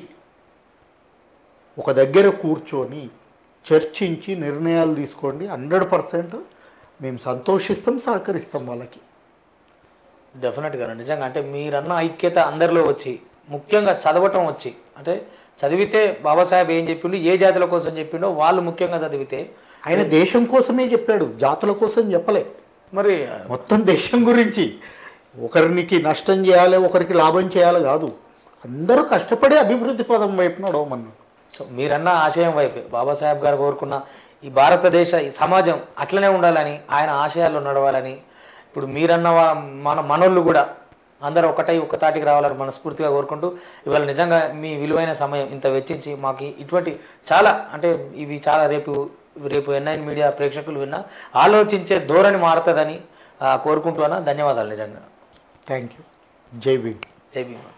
[SPEAKER 2] ఒక దగ్గర కూర్చొని చర్చించి నిర్ణయాలు తీసుకోండి హండ్రెడ్ పర్సెంట్ మేము సంతోషిస్తాం సహకరిస్తాం వాళ్ళకి
[SPEAKER 1] డెఫినెట్గా నిజంగా అంటే మీరన్న ఐక్యత అందరిలో వచ్చి ముఖ్యంగా చదవటం వచ్చి అంటే చదివితే బాబాసాహెబ్ ఏం చెప్పిండు ఏ జాతుల కోసం చెప్పిండో వాళ్ళు ముఖ్యంగా చదివితే
[SPEAKER 2] ఆయన దేశం కోసమే చెప్పాడు జాతుల కోసం చెప్పలే
[SPEAKER 1] మరి
[SPEAKER 2] మొత్తం దేశం గురించి ఒకరికి నష్టం చేయాలి ఒకరికి లాభం చేయాలి కాదు అందరూ కష్టపడి అభివృద్ధి పదం వైపు నడవమన్నాడు
[SPEAKER 1] సో మీరన్న ఆశయం వైపే బాబాసాహెబ్ గారు కోరుకున్న ఈ భారతదేశ ఈ సమాజం అట్లనే ఉండాలని ఆయన ఆశయాల్లో నడవాలని ఇప్పుడు మీరన్న వా- మన మనోళ్ళు కూడా అందరూ ఒకటై ఒక తాటికి రావాలని మనస్ఫూర్తిగా కోరుకుంటూ ఇవాళ నిజంగా మీ విలువైన సమయం ఇంత వెచ్చించి మాకు ఇటువంటి చాలా అంటే ఇవి చాలా రేపు రేపు ఎన్ఐన్ మీడియా ప్రేక్షకులు విన్నా ఆలోచించే ధోరణి మారుతుందని ఆ, కోరుకుంటూ అన్న ధన్యవాదాలు నిజంగా
[SPEAKER 2] థ్యాంక్ యూ జై భీమ్
[SPEAKER 1] జై భీమా